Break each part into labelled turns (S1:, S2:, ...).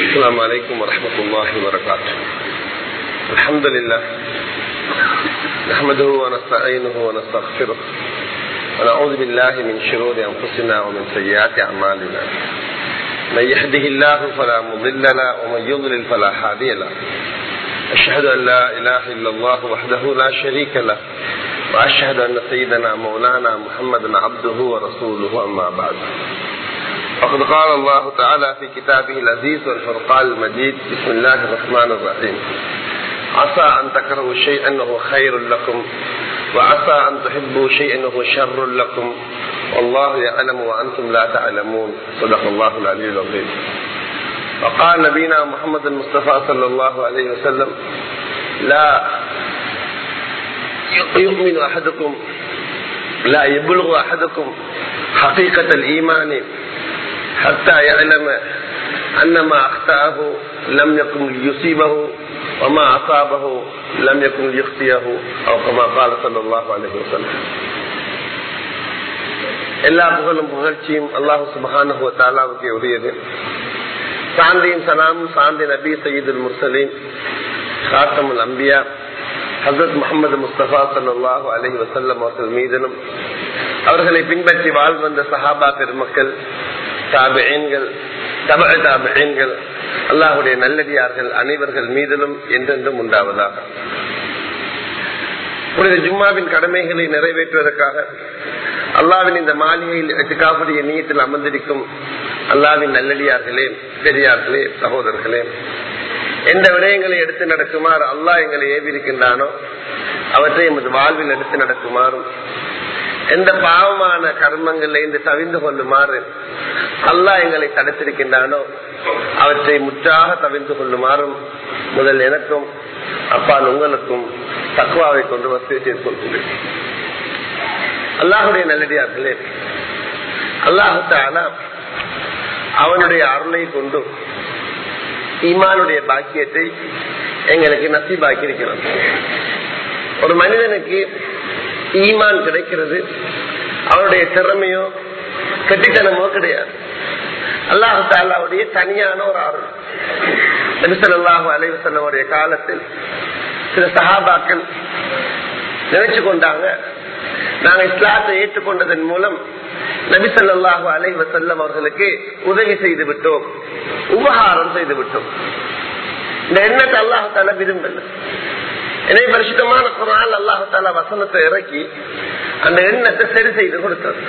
S1: السلام عليكم ورحمة الله وبركاته الحمد لله نحمده ونستعينه ونستغفره ونعوذ بالله من شرور أنفسنا ومن سيئات أعمالنا من يهده الله فلا مضل له ومن يضلل فلا هادي له أشهد أن لا إله إلا الله وحده لا شريك له وأشهد أن سيدنا مولانا محمدا عبده ورسوله أما بعد وقد قال الله تعالى في كتابه العزيز والفرقان المجيد بسم الله الرحمن الرحيم عسى أن تكرهوا شيئا أنه خير لكم وعسى أن تحبوا شيئا أنه شر لكم والله يعلم وأنتم لا تعلمون صدق الله العلي العظيم وقال نبينا محمد المصطفى صلى الله عليه وسلم لا يؤمن أحدكم لا يبلغ أحدكم حقيقة الإيمان حتى يعلم أن ما أخطأه لم يكن ليصيبه وما أصابه لم يكن ليخطيه أو كما قال صلى الله عليه وسلم எல்லா புகழும் புகழ்ச்சியும் அல்லாஹு சுபஹானஹு தாலாவுக்கு உரியது சாந்தியும் சலாமும் சாந்தி நபி சயீதுல் முர்சலீம் காத்தமுல் அம்பியா ஹசரத் முகமது முஸ்தபா சல்லாஹு அலஹி வசல்லம் அவர்கள் மீதனும் அவர்களை பின்பற்றி வாழ் வந்த சஹாபா பெருமக்கள் தாபெயின்கள் தப தாபெயின்கள் அல்லாஹுடைய நல்லடியார்கள் அனைவர்கள் மீதிலும் என்றென்றும் உண்டாவதாக புனித ஜும்மாவின் கடமைகளை நிறைவேற்றுவதற்காக அல்லாவின் இந்த மாளிகையில் எட்டுக்காப்புடைய நீயத்தில் அமர்ந்திருக்கும் அல்லாவின் நல்லடியார்களே பெரியார்களே சகோதரர்களே எந்த விடயங்களை எடுத்து நடக்குமாறு அல்லாஹ் எங்களை ஏவிருக்கின்றானோ அவற்றை எமது வாழ்வில் எடுத்து நடக்குமாறும் எந்த பாவமான கர்மங்களில் இருந்து தவிந்து கொள்ளுமாறு அல்லாஹ் எங்களை தடுத்திருக்கின்றானோ அவற்றை முற்றாக தவிர்த்து கொள்ளுமாறும் முதல் எனக்கும் அப்பால் உங்களுக்கும் தக்குவாவை கொண்டு வசதி செய்து கொள்கிறேன் அல்லாஹுடைய நல்லடியார்களே அல்லாஹால அவனுடைய அருளை கொண்டு ஈமானுடைய பாக்கியத்தை எங்களுக்கு நசீபாக்கி இருக்கிறோம் ஒரு மனிதனுக்கு ஈமான் கிடைக்கிறது அவனுடைய திறமையோ கெட்டித்தனமோ கிடையாது அல்லாஹு தாலாவுடைய தனியான ஒரு அருள் நபிசல்லாஹு அலைவசல்லமுடைய காலத்தில் சில சகாபாக்கள் நினைச்சு கொண்டாங்க நாங்க இஸ்லாத்தை ஏற்றுக்கொண்டதன் மூலம் நபிசல்லாஹு அலைவசல்லம் அவர்களுக்கு உதவி செய்து விட்டோம் உபகாரம் செய்து விட்டோம் இந்த எண்ணத்தை அல்லாஹு தாலா விரும்பல எனவே பரிசுத்தமான குரால் அல்லாஹு தாலா வசனத்தை இறக்கி அந்த எண்ணத்தை சரி செய்து கொடுத்தது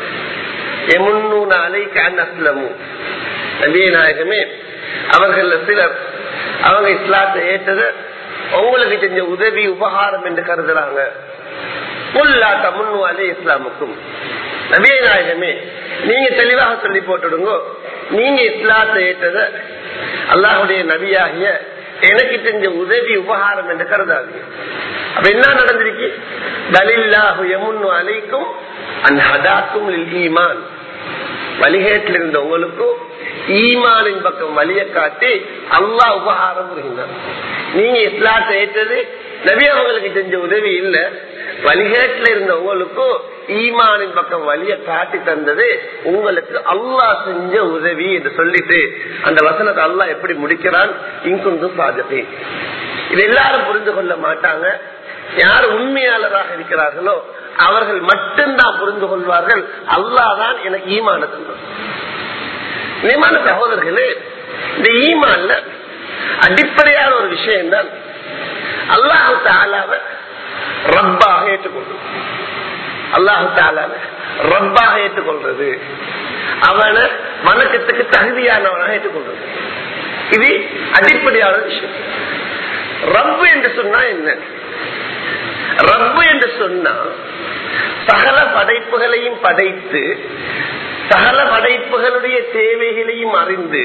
S1: நபிநாயகமே அவர்கள் சிலர் அவங்க இஸ்லாத்தை ஏற்றது உங்களுக்கு செஞ்ச உதவி உபகாரம் என்று கருதுறாங்க புல்லா தமுன்னு அலே இஸ்லாமுக்கும் நபிநாயகமே நீங்க தெளிவாக சொல்லி போட்டுடுங்க நீங்க இஸ்லாத்தை ஏற்றத அல்லாஹுடைய நபியாகிய எனக்கு செஞ்ச உதவி உபகாரம் என்று கருதாது அப்ப என்ன நடந்திருக்கு பலில்லாஹு எமுன்னு அலைக்கும் அன் ஹதாக்கும் ஈமான் வழிகேட்டில் இருந்த உங்களுக்கும் ஈமானின் பக்கம் வழிய காட்டி அல்லா உபகாரம் புரிகின்றார் நீங்க இஸ்லாத்தை ஏற்றது நபி அவங்களுக்கு செஞ்ச உதவி இல்ல வழிகேட்டில் இருந்த உங்களுக்கும் ஈமானின் பக்கம் வழிய காட்டி தந்தது உங்களுக்கு அல்லாஹ் செஞ்ச உதவி என்று சொல்லிட்டு அந்த வசனத்தை அல்லாஹ் எப்படி முடிக்கிறான் இங்குந்து சாதகை இது எல்லாரும் புரிந்து கொள்ள மாட்டாங்க யார் உண்மையாளராக இருக்கிறார்களோ அவர்கள் மட்டும்தான் புரிந்து கொள்வார்கள் அல்லாதான் எனக்கு ஈமான நியமான சகோதரர்களே இந்த ஈமான்ல அடிப்படையான ஒரு விஷயம் தான் அல்லாஹு தாலாவ ரப்பாக ஏற்றுக்கொள்வது அல்லாஹு தாலாவ ரப்பாக ஏற்றுக்கொள்றது அவனை வணக்கத்துக்கு தகுதியானவனாக ஏற்றுக்கொள்றது இது அடிப்படையான விஷயம் ரப்பு என்று சொன்னா என்ன ரப்பு என்று சொன்னா சகல படைப்புகளையும் படைத்து சகல படைப்புகளுடைய தேவைகளையும் அறிந்து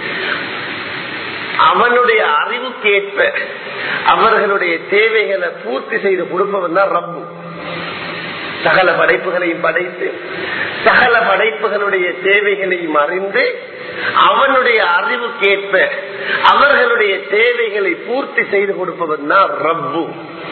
S1: அவனுடைய அறிவுக்கேற்ப அவர்களுடைய தேவைகளை பூர்த்தி செய்து கொடுப்பவன் தான் ரப்பு சகல படைப்புகளையும் படைத்து சகல படைப்புகளுடைய தேவைகளையும் அறிந்து அவனுடைய அறிவுக்கேற்ப அவர்களுடைய தேவைகளை பூர்த்தி செய்து கொடுப்பவன் தான் ரப்பு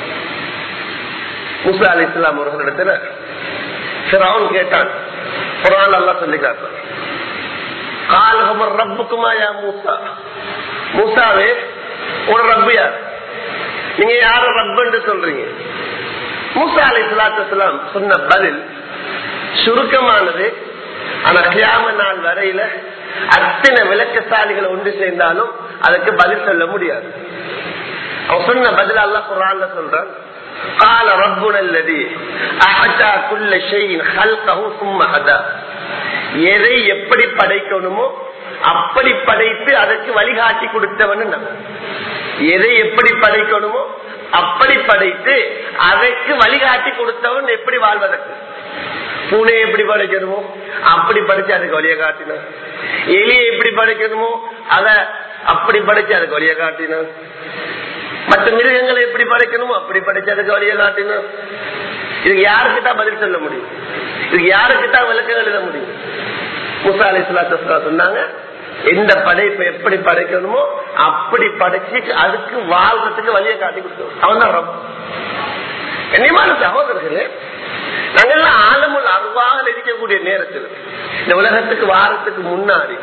S1: முசா அலி இஸ்லாம் அவர்களிடத்துல சிராவன் கேட்டான் குரான் அல்லா சொல்லி காட்டான் காலகமர் ரப்புக்குமா யா மூசா மூசாவே ஒரு ரப்பு யார் நீங்க யார ரப்புன்னு சொல்றீங்க மூசா அலை சலாத்துலாம் சொன்ன பதில் சுருக்கமானது ஆனா கியாம நாள் வரையில அத்தனை விளக்கசாலிகளை ஒன்று சேர்ந்தாலும் அதுக்கு பதில் சொல்ல முடியாது அவன் சொன்ன பதில் அல்ல குரான்ல சொல்றான் قال ربنا الذي اعطى كل شيء خلقه ثم هدى எதை எப்படி படைக்கணுமோ அப்படி படைத்து அதற்கு வழிகாட்டி கொடுத்தவன் எதை எப்படி படைக்கணுமோ அப்படி படைத்து அதற்கு வழிகாட்டி கொடுத்தவன் எப்படி வாழ்வதற்கு பூனை எப்படி படைக்கணுமோ அப்படி படிச்சு அதுக்கு வழிய காட்டினான் எலியை எப்படி படைக்கணுமோ அத அப்படி படிச்சு அதுக்கு வழிய காட்டினான் மற்ற மிருகங்களை எப்படி படைக்கணுமோ அப்படி படிச்சு அதுக்கு வழிய காட்டினான் இதுக்கு யாருக்கு தான் பதில் சொல்ல முடியும் இதுக்கு யாருக்கு தான் விளக்கம் எழுத முடியும் முசா அலி சொன்னாங்க எந்த படைப்பை எப்படி படைக்கணுமோ அப்படி படைச்சு அதுக்கு வாழ்றதுக்கு வழியை காட்டி கொடுத்தோம் அவன் தான் ரொம்ப கண்ணியமான சகோதரர்களே நாங்கெல்லாம் ஆலமுள் அருவாக இருக்கக்கூடிய நேரத்தில் இந்த உலகத்துக்கு வாரத்துக்கு முன்னாடி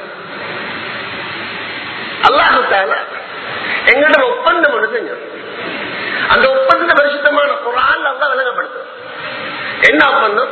S1: அல்லாஹால எங்களோட ஒப்பந்தம் ஒன்று செஞ்சோம் அந்த ஒப்பந்த பரிசுத்தமான குரான் தான் விளங்கப்படுத்தும் என்ன ஒப்பந்தம்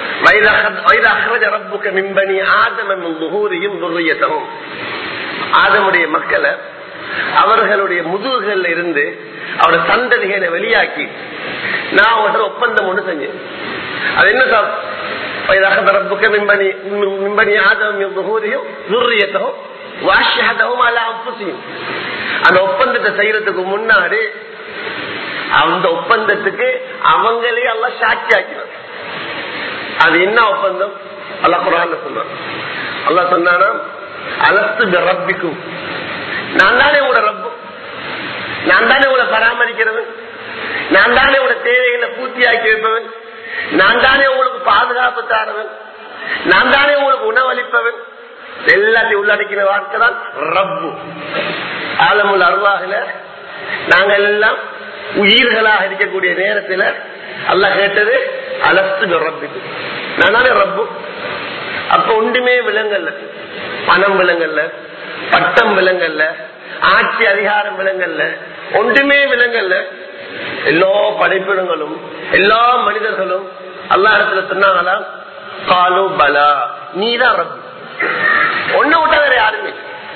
S1: ஆதமுடைய மக்களை அவர்களுடைய முதுகுகள்ல இருந்து அவரோட சந்ததிகளை வெளியாக்கி நான் அவங்களோட ஒப்பந்தம் ஒண்ணு செஞ்சேன் அது என்ன சார் ரப்புக்க மிம்பனி மிம்பனி ஆதம் முகூரியும் துர்ரியத்தகும் வாஷியதவும் அல்ல அப்புசியும் அந்த ஒப்பந்தத்தை செய்யறதுக்கு முன்னாடி அந்த ஒப்பந்தத்துக்கு அவங்களே எல்லாம் சாட்சி ஆக்கினார் அது என்ன ஒப்பந்தம் அல்ல குரான் சொன்னான் அல்ல சொன்னானா அலத்து ரப்பிக்கும் நான் தானே உங்களோட ரப்பு நான் தானே உங்களை பராமரிக்கிறவன் நான் தானே உங்களோட தேவைகளை பூர்த்தியாக்கி வைப்பவன் நான் தானே உங்களுக்கு பாதுகாப்பு தாரவன் நான் தானே உங்களுக்கு உணவளிப்பவன் எல்லாத்தையும் உள்ளடக்கின வார்த்தை தான் ரப்பு ஆலமுல் அருவாகல நாங்க எல்லாம் உயிர்களாக இருக்கக்கூடிய நேரத்துல அல்ல கேட்டது அலஸ்து ரப்பிக்கு நான் தானே ரப்பு அப்ப ஒன்றுமே விலங்கல்ல பணம் விலங்கல்ல பட்டம் விலங்கல்ல ஆட்சி அதிகாரம் விலங்கல்ல ஒன்றுமே விலங்கல்ல எல்லா படைப்பினங்களும் எல்லா மனிதர்களும் அல்லா இடத்துல சொன்னாங்களா காலு பலா நீதான் ரப்பு ஒன்ன விட்டா வேற யாருமே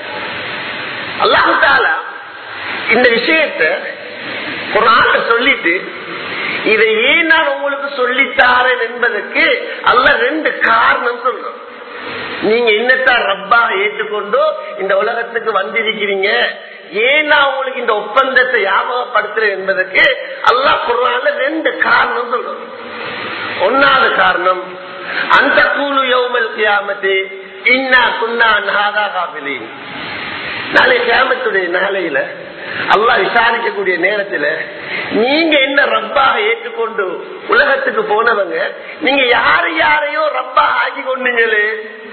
S1: அல்லாஹால இந்த விஷயத்த குரான் சொல்லிட்டு இதை ஏன் நான் உங்களுக்கு சொல்லித்தாரேன் என்பதற்கு அல்ல ரெண்டு காரணம் சொல்றோம் நீங்க என்னத்தான் ரப்பா ஏற்றுக்கொண்டோ இந்த உலகத்துக்கு வந்திருக்கிறீங்க ஏன் நான் உங்களுக்கு இந்த ஒப்பந்தத்தை ஞாபகப்படுத்துறேன் என்பதற்கு அல்லா குரான்ல ரெண்டு காரணம் சொல்றோம் ஒன்னாவது காரணம் அந்த கூலு யௌமல் கியாமத்து இன்னா குன்னா நாதா காபிலின் நாளை கியாமத்துடைய நாளையில அல்லா விசாரிக்கக்கூடிய நேரத்துல நீங்க என்ன ரப்பாக ஏற்றுக்கொண்டு உலகத்துக்கு போனவங்க நீங்க யாரு யாரையோ ரப்பா ஆக்கி கொண்டீங்களே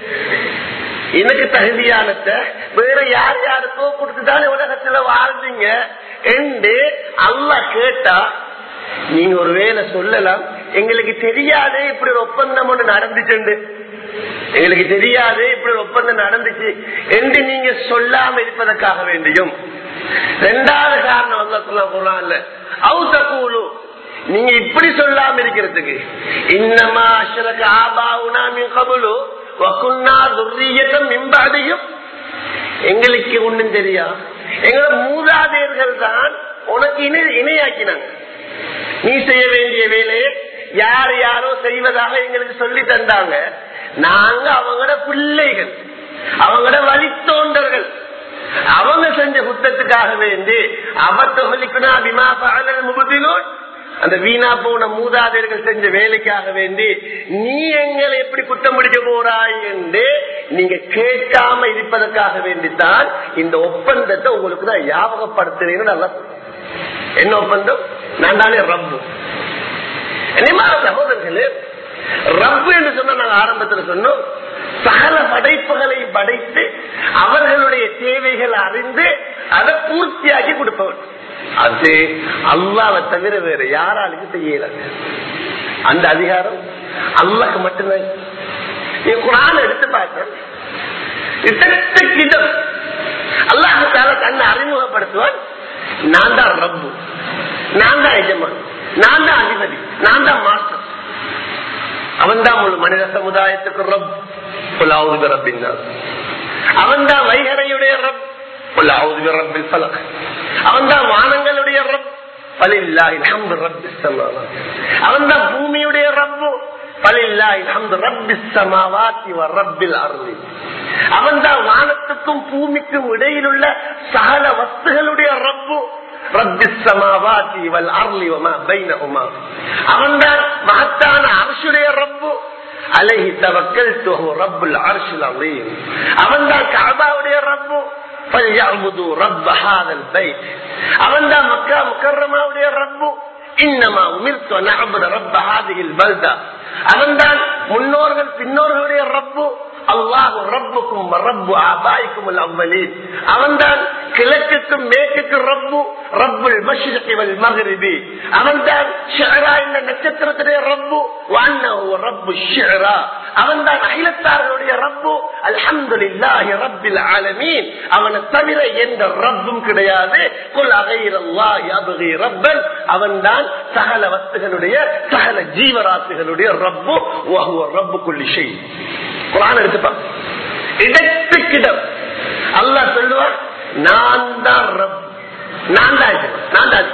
S1: எனக்கு தகுதியானத வேற யார் யாருக்கோ கொடுத்துதானே உலகத்துல வாழ்ந்தீங்க என்று அல்ல கேட்டா நீங்க ஒரு வேலை சொல்லலாம் எங்களுக்கு தெரியாதே இப்படி ஒரு ஒப்பந்தம் ஒண்ணு நடந்துச்சு எங்களுக்கு தெரியாது இப்படி ஒரு ஒப்பந்தம் நடந்துச்சு என்று நீங்க சொல்லாம இருப்பதற்காக வேண்டியும் ரெண்டாவது காரணம் வந்து சொல்ல போறான்ல அவுசக்கூலு நீங்க இப்படி சொல்லாம இருக்கிறதுக்கு இன்னமா அஷரக்கு ஆபாவுனா மின் கபுலு வக்குன்னா துர்ரியத்தம் மிம்பாதையும் எங்களுக்கு ஒண்ணும் தெரியா எங்களோட மூதாதையர்கள் தான் உனக்கு இணை இணையாக்கினாங்க நீ செய்ய வேண்டிய வேலையை யார் யாரோ செய்வதாக எங்களுக்கு சொல்லி தந்தாங்க நாங்க அவங்களோட பிள்ளைகள் அவங்களோட வழித்தோன்றர்கள் அவங்க செஞ்ச குத்தத்துக்காக வேண்டி அவர் தொகலிக்குனா விமாபாலன் முகுதிலோன் அந்த வீணா போன மூதாதையர்கள் செஞ்ச வேலைக்காக வேண்டி நீ எங்களை எப்படி குத்தம் பிடிக்க போறாய் என்று நீங்க கேட்காம இருப்பதற்காக வேண்டித்தான் இந்த ஒப்பந்தத்தை உங்களுக்கு நான் ஞாபகப்படுத்துறேன்னு நல்லா என்ன ஒப்பந்தம் நான் தானே ரப்பு என்னமான சகோதரர்களே ரப்பு என்று சொன்ன நாங்க ஆரம்பத்துல சொன்னோம் சகல படைப்புகளை படைத்து அவர்களுடைய தேவைகளை அறிந்து அதை பூர்த்தியாக்கி கொடுப்பவன் அது அல்லாவை தவிர வேற யாராலுக்கும் செய்யல அந்த அதிகாரம் அல்லாக்கு மட்டும்தான் நீ குரான் எடுத்து பார்த்தேன் கிதம் அல்லாஹால தன்னை அறிமுக நான் தான் எஜமான் நான் தான் அதிபதி நான் தான் மாஸ்டர் அவன் தான் முழு மனித சமுதாயத்துக்கு ரப் புலாவுது ரப்பின் அவன் தான் வைகரையுடைய ரப் புலாவுது ரப்பில் பலக் அவன் தான் வானங்களுடைய ரப் பலில்லாஹி அல்ஹம்து ரப்பிஸ் சமாவாத் அவன் தான் பூமியுடைய ரப்பு பலில்லாஹி அல்ஹம்து ரப்பிஸ் சமாவாத்தி வ ரப்பில் அர்லி அவன் தான் வானத்துக்கும் பூமிக்கும் இடையில் உள்ள சகல வஸ்துகளுடைய ரப்பு ரப்பிஸ் சமாவாத்தி வல் அர்லி வமா பைனஹுமா அவன் தான் மகத்தான அரசுடைய ரப்பு அலைஹி தவக்கல்து ரப்புல் அர்ஷில் அலீம் அவன் தான் கஅபாவுடைய ரப்பு فليعبدوا رب هذا البيت அவன் தான் மக்கா முக்கரமாவுடைய ரப்பு இன்னமா உமிர்த்து நஅபுத ரப்ப ஹாதிஹி البلدة அவன் தான் முன்னோர்கள் பின்னோர்களுடைய ரப்பு அல்லாஹு ரப்புக்கும் ரப்பு ஆபாய்க்கும் அவ்வலீன் அவன் தான் கிழக்குக்கும் மேற்குக்கும் ரப்பு ரப்புல் மஷ்ரிகி வல் மக்ரிபி அவன் தான் ஷிஅரா என்ற நட்சத்திரத்துடைய ரப்பு வன்னஹு ரப்பு ஷிஅரா அவன் தான் அகிலத்தார்களுடைய ரப்பு அல்ஹம்துலில்லாஹி ரப்பில் ஆலமீன் அவனை தவிர எந்த ரப்பும் கிடையாது குல் அகைரல்லாஹி அப்கி ரப்பன் அவன் தான் சகல வஸ்துகளுடைய சகல ஜீவராசிகளுடைய ரப்பு வஹுவ ரப்பு குல்லி ஷை குரான் எடுத்துப்பான் இடத்துக்கிடம் அல்லாஹ் சொல்லுவான் நான் தான் ரப் நான் தான் எஜமான். நான் தான்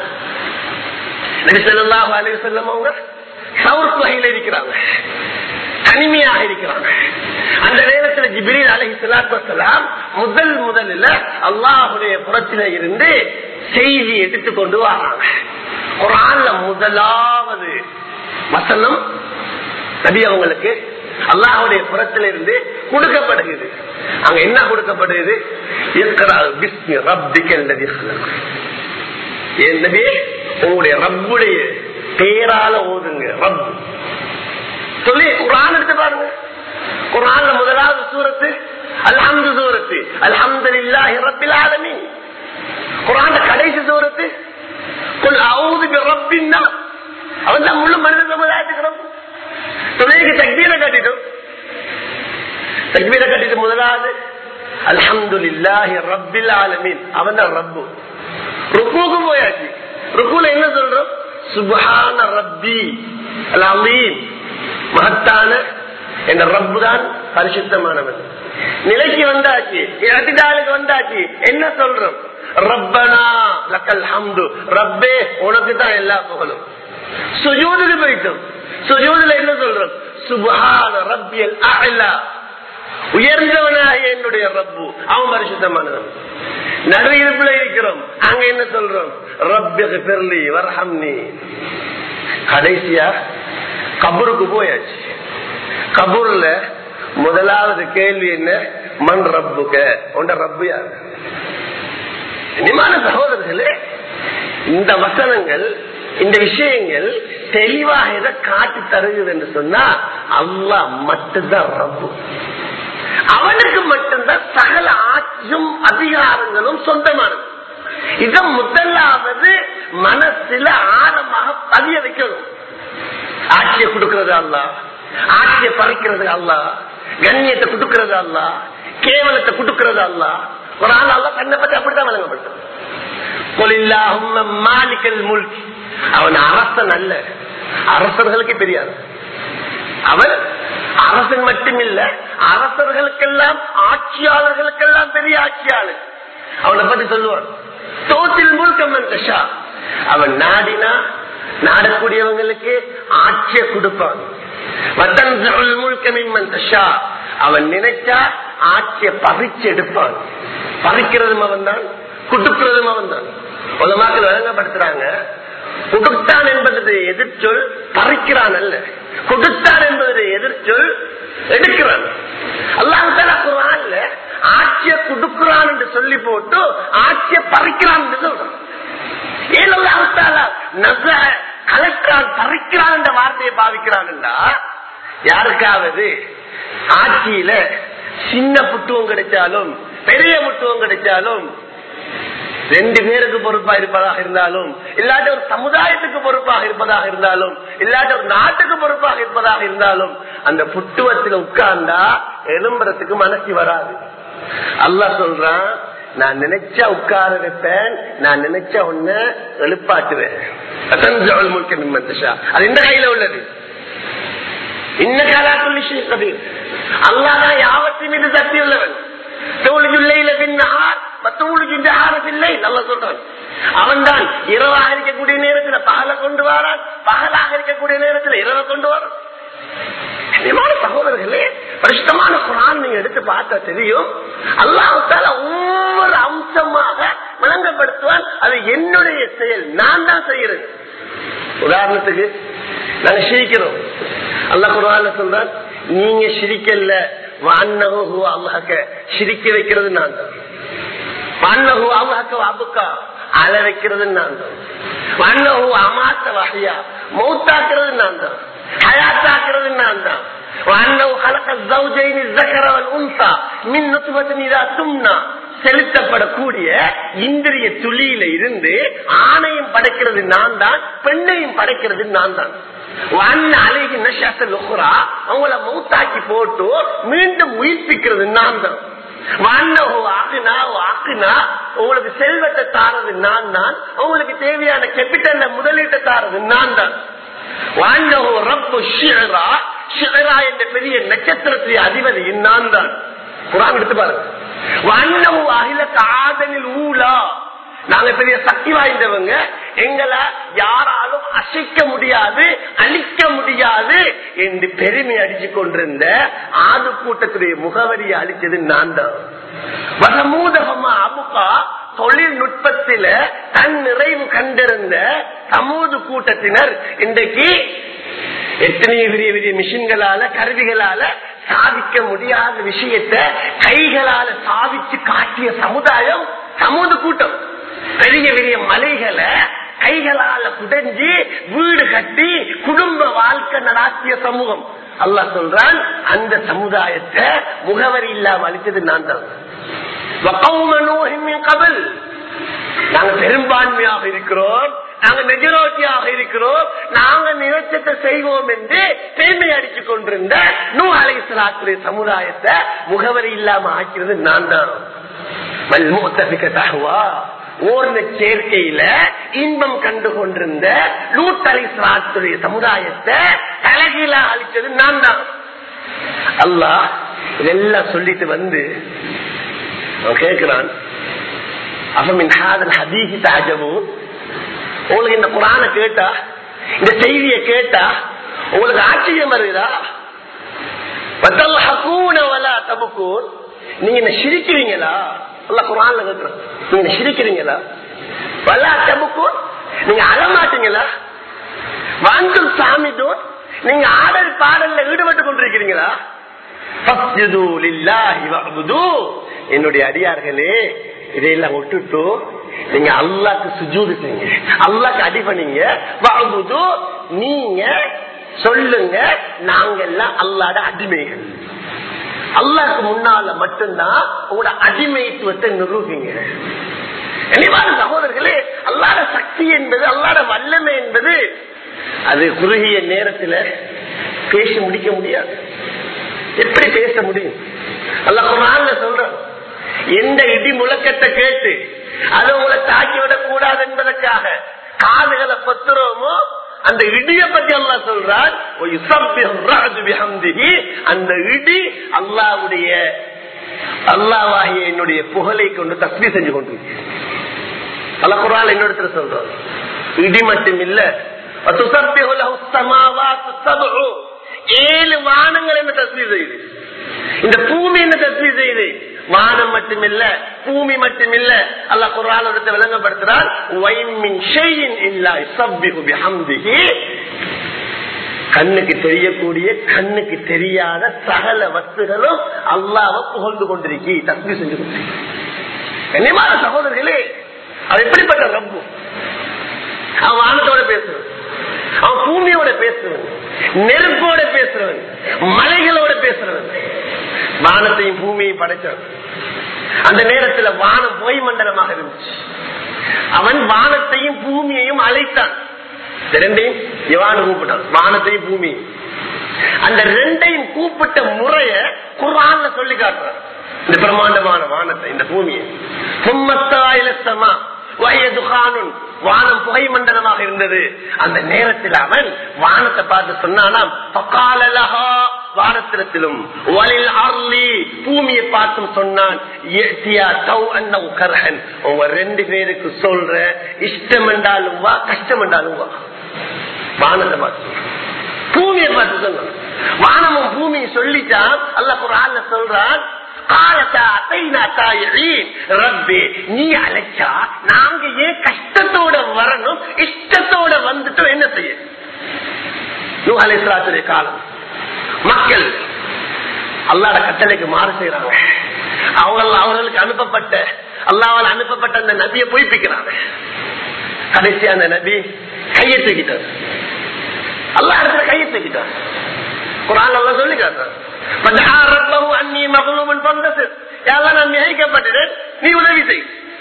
S1: நபி ஸல்லல்லாஹு அலைஹி வஸல்லம் அவங்க சவுர் வகையில் இருக்கிறாங்க தனிமையாக இருக்கிறாங்க அந்த நேரத்தில் ஜிப்ரீல் அலைஹி ஸலாத்து வஸலாம் முதல் முதல்ல அல்லாஹ்வுடைய புறத்தில இருந்து செய்தி எடுத்து கொண்டு வராங்க குர்ஆன்ல முதலாவது வசனம் நபி அவங்களுக்கு அல்லாஹுடைய புறத்தில இருந்து கொடுக்கப்படுகிறது அங்க என்ன கொடுக்கப்படுகிறது இக்ரா பிஸ்மி ரப்பிக அல்லதி ஹலக். ஏன் நபி உங்களுடைய ரப்புடைய பேரால ஓதுங்க ரப் சொல்லி குரான் எடுத்து பாருங்க குரான்ல முதலாவது சூரத்து அல்ஹம்து சூரத்து அல்ஹம்துலில்லாஹி ரப்பில் ஆலமீன் குரான்ல கடைசி சூரத்து குல் அஊது பிரப்பின் நாஸ் அவன் தான் முழு மனித சமுதாயத்துக்கு ரப்பு துணைக்கு தக்பீரை கட்டிட்டோம் தக்பீரை கட்டிட்டு முதலாவது அல்ஹம்துலில்லாஹி ரப்பில் ஆலமீன் அவன் தான் ரப்பு ருக்குக்கு போயாச்சு ருக்குல என்ன சொல்றோம் சுபஹான ரப்பி அல் அலீம் மகத்தான என்ற ரப்பு தான் பரிசுத்தமானவன் நிலைக்கு வந்தாச்சு இடத்திடாலுக்கு வந்தாச்சு என்ன சொல்றோம் ரப்பனா லக்கல் ஹம்து ரப்பே உனக்கு தான் எல்லா புகழும் சுஜூதுக்கு போயிட்டோம் சுஜூதுல என்ன சொல்றோம் சுபஹான ரப்பியல் அலா உயர்ந்தவனாக என்னுடைய ரப்பு அவன் பரிசுத்தமானவன் நடு இருப்புல இருக்கிறோம் அங்க என்ன சொல்றோம் ரப்பியகு பெர்லி வரஹம்னி கடைசியா கபருக்கு போயாச்சு கபூர்ல முதலாவது கேள்வி என்ன மண் ரப்புக உண்ட ரப்பு யாரு இனிமான சகோதரர்களே இந்த வசனங்கள் இந்த விஷயங்கள் தெளிவாக எதை காட்டி தருகிறது என்று சொன்னா அல்லாஹ் மட்டும்தான் ரப்பு அவனுக்கு மட்டும்தான் சகல ஆட்சியும் அதிகாரங்களும் சொந்தமானது இத முதலாவது மனசுல ஆழமாக பதிய வைக்கணும் ஆட்சியை கொடுக்கிறது அல்ல ஆட்சியை பறிக்கிறது அல்ல கண்ணியத்தை கொடுக்கிறது அல்ல கேவலத்தை கொடுக்கிறது அல்ல ஒரு ஆள் அல்ல தன்னை பற்றி அப்படித்தான் வழங்கப்பட்டது மாலிக்கல் முல்கி அவன் அரசன் அல்ல அரசர்களுக்கு பெரியார் அவன் அரசன் மட்டுமில்ல அரசர்களுக்கெல்லாம் ஆட்சியாளர்களுக்கெல்லாம் பெரிய ஆட்சியாளர் அவனை பத்தி சொல்லுவான் தோத்தில் முழுக்கம் தஷா அவன் நாடினா நாடக்கூடியவங்களுக்கு ஆட்சியை கொடுப்பான் அவன் நினைச்சா ஆட்சியை பறிச்சு எடுப்பான் பறிக்கிறதும் அவன் தான் குடுக்கிறதும் அவன் தான் உலமாக்கள் வழங்கப்படுத்துறாங்க கொடுத்தான் என்பது எதிர்ச்சொல் பறிக்கிறான் அல்ல கொடுத்தான் என்பது எதிர்ச்சொல் எடுக்கிறான் அல்லாஹால குரான்ல ஆட்சியை கொடுக்கிறான் என்று சொல்லி போட்டு ஆட்சியை பறிக்கிறான் என்று சொல்றான் ஏன் அல்லாஹால நச கலெக்டான் பறிக்கிறான் என்ற வார்த்தையை பாவிக்கிறான் யாருக்காவது ஆட்சியில சின்ன புட்டுவம் கிடைச்சாலும் பெரிய முட்டுவம் கிடைச்சாலும் ரெண்டு பேருக்கு பொறுப்பா இருப்பதாக இருந்தாலும் இல்லாட்ட ஒரு சமுதாயத்துக்கு பொறுப்பாக இருப்பதாக இருந்தாலும் இல்லாட்ட ஒரு நாட்டுக்கு பொறுப்பாக இருப்பதாக இருந்தாலும் அந்த புட்டுவத்தில் உட்கார்ந்தா எலும்புறதுக்கு மனசு வராது அல்லா சொல்றான் நான் நினைச்சா உட்கார வைப்பேன் நான் நினைச்சா ஒன்ன எழுப்பாட்டுவேன் அத்தஞ்சவள் முழுக்க நிம்மதிஷா அது இந்த கையில உள்ளது இன்ன காலாக்குள் கபீர் அல்லாதான் யாவத்தின் மீது சக்தி உள்ளவன் தோழியுள்ளையில பின்னார் மத்தவங்களுக்கு ஆரத்தில்லை நல்லா சொல்றான் அவன் தான் இரவாக இருக்கக்கூடிய நேரத்தில் பகலை கொண்டு வரான் பகலாக இருக்கக்கூடிய நேரத்தில் இரவை கொண்டு வரான் கண்ணியமான சகோதரர்களே பரிசுத்தமான குரான் நீங்க எடுத்து பார்த்தா தெரியும் அல்லாஹால ஒவ்வொரு அம்சமாக விளங்கப்படுத்துவான் அது என்னுடைய செயல் நான் தான் செய்யறது உதாரணத்துக்கு நாங்க சிரிக்கிறோம் அல்லா குரான் சொல்றான் நீங்க சிரிக்கல வான்னகு அல்லாஹக்க சிரிக்க வைக்கிறது நான் தான் வான்னகு அல்லாஹக்க வாபுக்கா அழ வைக்கிறது நான் தான் வான்னகு அமாத்த வகையா மௌத்தாக்குறது நான் தான் ஹயாத்தாக்குறது நான் தான் செலுத்தப்படக்கூடிய இந்திரிய துளியில இருந்து ஆணையும் படைக்கிறது நான் தான் பெண்ணையும் படைக்கிறது நான் தான் அவங்கள மௌத்தாக்கி போட்டு மீண்டும் உயிர்ப்பிக்கிறது நான் தான் உங்களுக்கு செல்வத்தை தாரது நான் தான் உங்களுக்கு தேவையான கேபிட்டல் முதலீட்டை தாரது நான் தான் என்ற பெரிய நட்சத்திரத்திலே அதிபதி நான் தான் குரான் எடுத்து பாருங்க ஆதனில் ஊலா நாங்க பெரிய சக்தி வாய்ந்தவங்க எங்களை யாராலும் அசைக்க முடியாது அழிக்க முடியாது என்று பெருமை அடிச்சு கொண்டிருந்த ஆது கூட்டத்துடைய முகவரியை அழிச்சது நான் தான் வனமூதகமா அபுகா தொழில்நுட்பத்தில தன் நிறைவு கண்டிருந்த சமூக கூட்டத்தினர் இன்றைக்கு எத்தனையோ பெரிய பெரிய மிஷின்களால கருவிகளால சாதிக்க முடியாத விஷயத்த கைகளால சாதிச்சு காட்டிய சமுதாயம் சமூக கூட்டம் பெரிய பெரிய மலைகளை கைகளால குடைஞ்சி வீடு கட்டி குடும்ப வாழ்க்கை நடாத்திய சமூகம் அல்லாஹ் சொல்றான் அந்த சமுதாயத்தை முகவரி இல்லாம அழித்தது நான் தான் கபல் நாங்க பெரும்பான்மையாக இருக்கிறோம் நாங்க மெஜாரிட்டியாக இருக்கிறோம் நாங்க நினைச்சத்தை செய்வோம் என்று பெருமை அடித்துக் கொண்டிருந்த நூ அலை சமுதாயத்தை முகவரி இல்லாம ஆக்கிறது நான் தான் ஓர்ந்த சேர்க்கையில இன்பம் கண்டு கொண்டிருந்த லூத்தலை சாத்துடைய சமுதாயத்தை தலைகீழா அழிச்சது நான் தான் அல்லாஹ் இதெல்லாம் சொல்லிட்டு வந்து கேட்கிறான் அவமின் ஹாதல் ஹதீஹி தாஜமும் உங்களுக்கு இந்த குரான கேட்டா இந்த செய்தியை கேட்டா உங்களுக்கு ஆச்சரியம் வருதா நீங்க என்ன சிரிக்கிறீங்களா அல்ல குரான்ல கேட்கிறோம் நீங்க சிரிக்கிறீங்களா வல்லா தபுக்கும் நீங்க அழமாட்டீங்களா வாங்கும் சாமிதோன் நீங்க ஆடல் பாடல்ல ஈடுபட்டு கொண்டிருக்கிறீங்களா என்னுடைய அடியார்களே இதையெல்லாம் விட்டுட்டு நீங்க அல்லாக்கு சுஜூது செய்யுங்க அல்லாக்கு அடி பண்ணீங்க வாழ்ந்து நீங்க சொல்லுங்க நாங்க எல்லாம் அல்லாட அடிமைகள் அல்லாக்கு முன்னால மட்டும்தான் உங்களோட அடிமைத்துவத்தை நிரூபிங்க கனிவான சகோதரர்களே அல்லாட சக்தி என்பது அல்லாட வல்லமை என்பது அது குறுகிய நேரத்துல பேசி முடிக்க முடியாது எப்படி பேச முடியும் அல்ல குரான்ல சொல்றோம் எந்த இடி முழக்கத்தை கேட்டு அது உங்களை தாக்கி விடக் கூடாது என்பதற்காக காதுகளை பத்துறோமோ அந்த இடிய பத்தி அல்லா சொல்றான் அந்த இடி அல்லாவுடைய அல்லாவாகிய என்னுடைய புகழை கொண்டு தஸ்மி செஞ்சு கொண்டு அல்ல குரான் என்னோட சொல்றோம் இடி மட்டும் இல்ல ஏழு வானங்கள் என்ன தஸ்மீர் செய்யுது இந்த பூமி என்ன தஸ்மீர் செய்யுது வானம் மட்டுமில்ல பூமி மட்டுமில்ல அல்ல குரான் விளங்கப்படுத்துறார் கண்ணுக்கு தெரியக்கூடிய கண்ணுக்கு தெரியாத சகல வஸ்துகளும் அல்லாவ புகழ்ந்து கொண்டிருக்கி தஸ்மி செஞ்சு கொண்டிருக்கி கண்ணியமான சகோதரர்களே அது எப்படிப்பட்ட ரப்பு அவன் வானத்தோட பேசுவன் அவன் பூமியோட பேசுவன் நெருப்போட பேசுறவன் மலைகளோட பேசுறவன் வானத்தையும் பூமியையும் படைச்சவன் அந்த நேரத்துல வானம் பொய் மண்டலமாக இருந்துச்சு அவன் வானத்தையும் பூமியையும் அழைத்தான் ரெண்டையும் எவானு கூப்பிட்டான் வானத்தையும் பூமியையும் அந்த ரெண்டையும் கூப்பிட்ட முறைய குரான்ல சொல்லி காட்டுறான் இந்த பிரம்மாண்டமான வானத்தை இந்த பூமியை சும்மத்தாயிலத்தமா வயதுகானுன் வானம் புகை மண்டலமாக இருந்தது அந்த நேரத்தில் அவன் வானத்தை பார்த்து சொன்னானாம் பக்காலலஹா வானத்திரத்திலும் வலில் அருளி பூமியை பார்த்தும் சொன்னான் ஏத்தியா தௌ அன்னவு கரஹன் உங்க ரெண்டு பேருக்கு சொல்ற இஷ்டம் என்றாலும் வா கஷ்டம் என்றாலும் வா வானத்தை பார்த்து சொல்றான். பூமியை பார்த்து சொன்னான் வானமும் பூமியும் சொல்லிட்டான் அல்ல குரான்ல சொல்றான் காலத்தா அத்தைனா தாயின் ரப்பே நீ அழைச்சா நாங்க ஏன் கஷ்டத்தோட வரணும் இஷ்டத்தோட வந்துட்டோம் என்ன செய்ய நூ அலைசலாத்துடைய காலம் மக்கள் அல்லாட கட்டளைக்கு மாறு செய்யறாங்க அவங்க அவர்களுக்கு அனுப்பப்பட்ட அல்லாவால் அனுப்பப்பட்ட அந்த நபியை பொய்ப்பிக்கிறாங்க கடைசி அந்த நபி கையை தூக்கிட்டார் அல்லா இடத்துல கையை தூக்கிட்டார் குரான் எல்லாம் சொல்லி காட்டுறான் நான் மிகைக்கப்பட்டேன் நீ உதவி செய்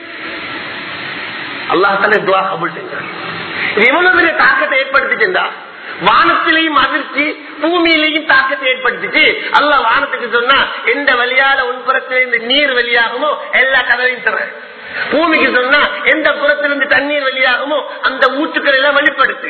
S1: அல்லாஹால துவா கபுல் செஞ்சான் இது எவ்வளவு பெரிய தாக்கத்தை ஏற்படுத்திச்சுண்டா வானத்திலையும் அதிர்ச்சி பூமியிலையும் தாக்கத்தை ஏற்படுத்திச்சு அல்ல வானத்துக்கு சொன்னா எந்த வழியால உன் புறத்திலிருந்து நீர் வெளியாகுமோ எல்லா கதவையும் தர்றேன் பூமிக்கு சொன்னா எந்த புறத்திலிருந்து தண்ணீர் வெளியாகுமோ அந்த ஊற்றுக்களை எல்லாம் வெளிப்படுத்து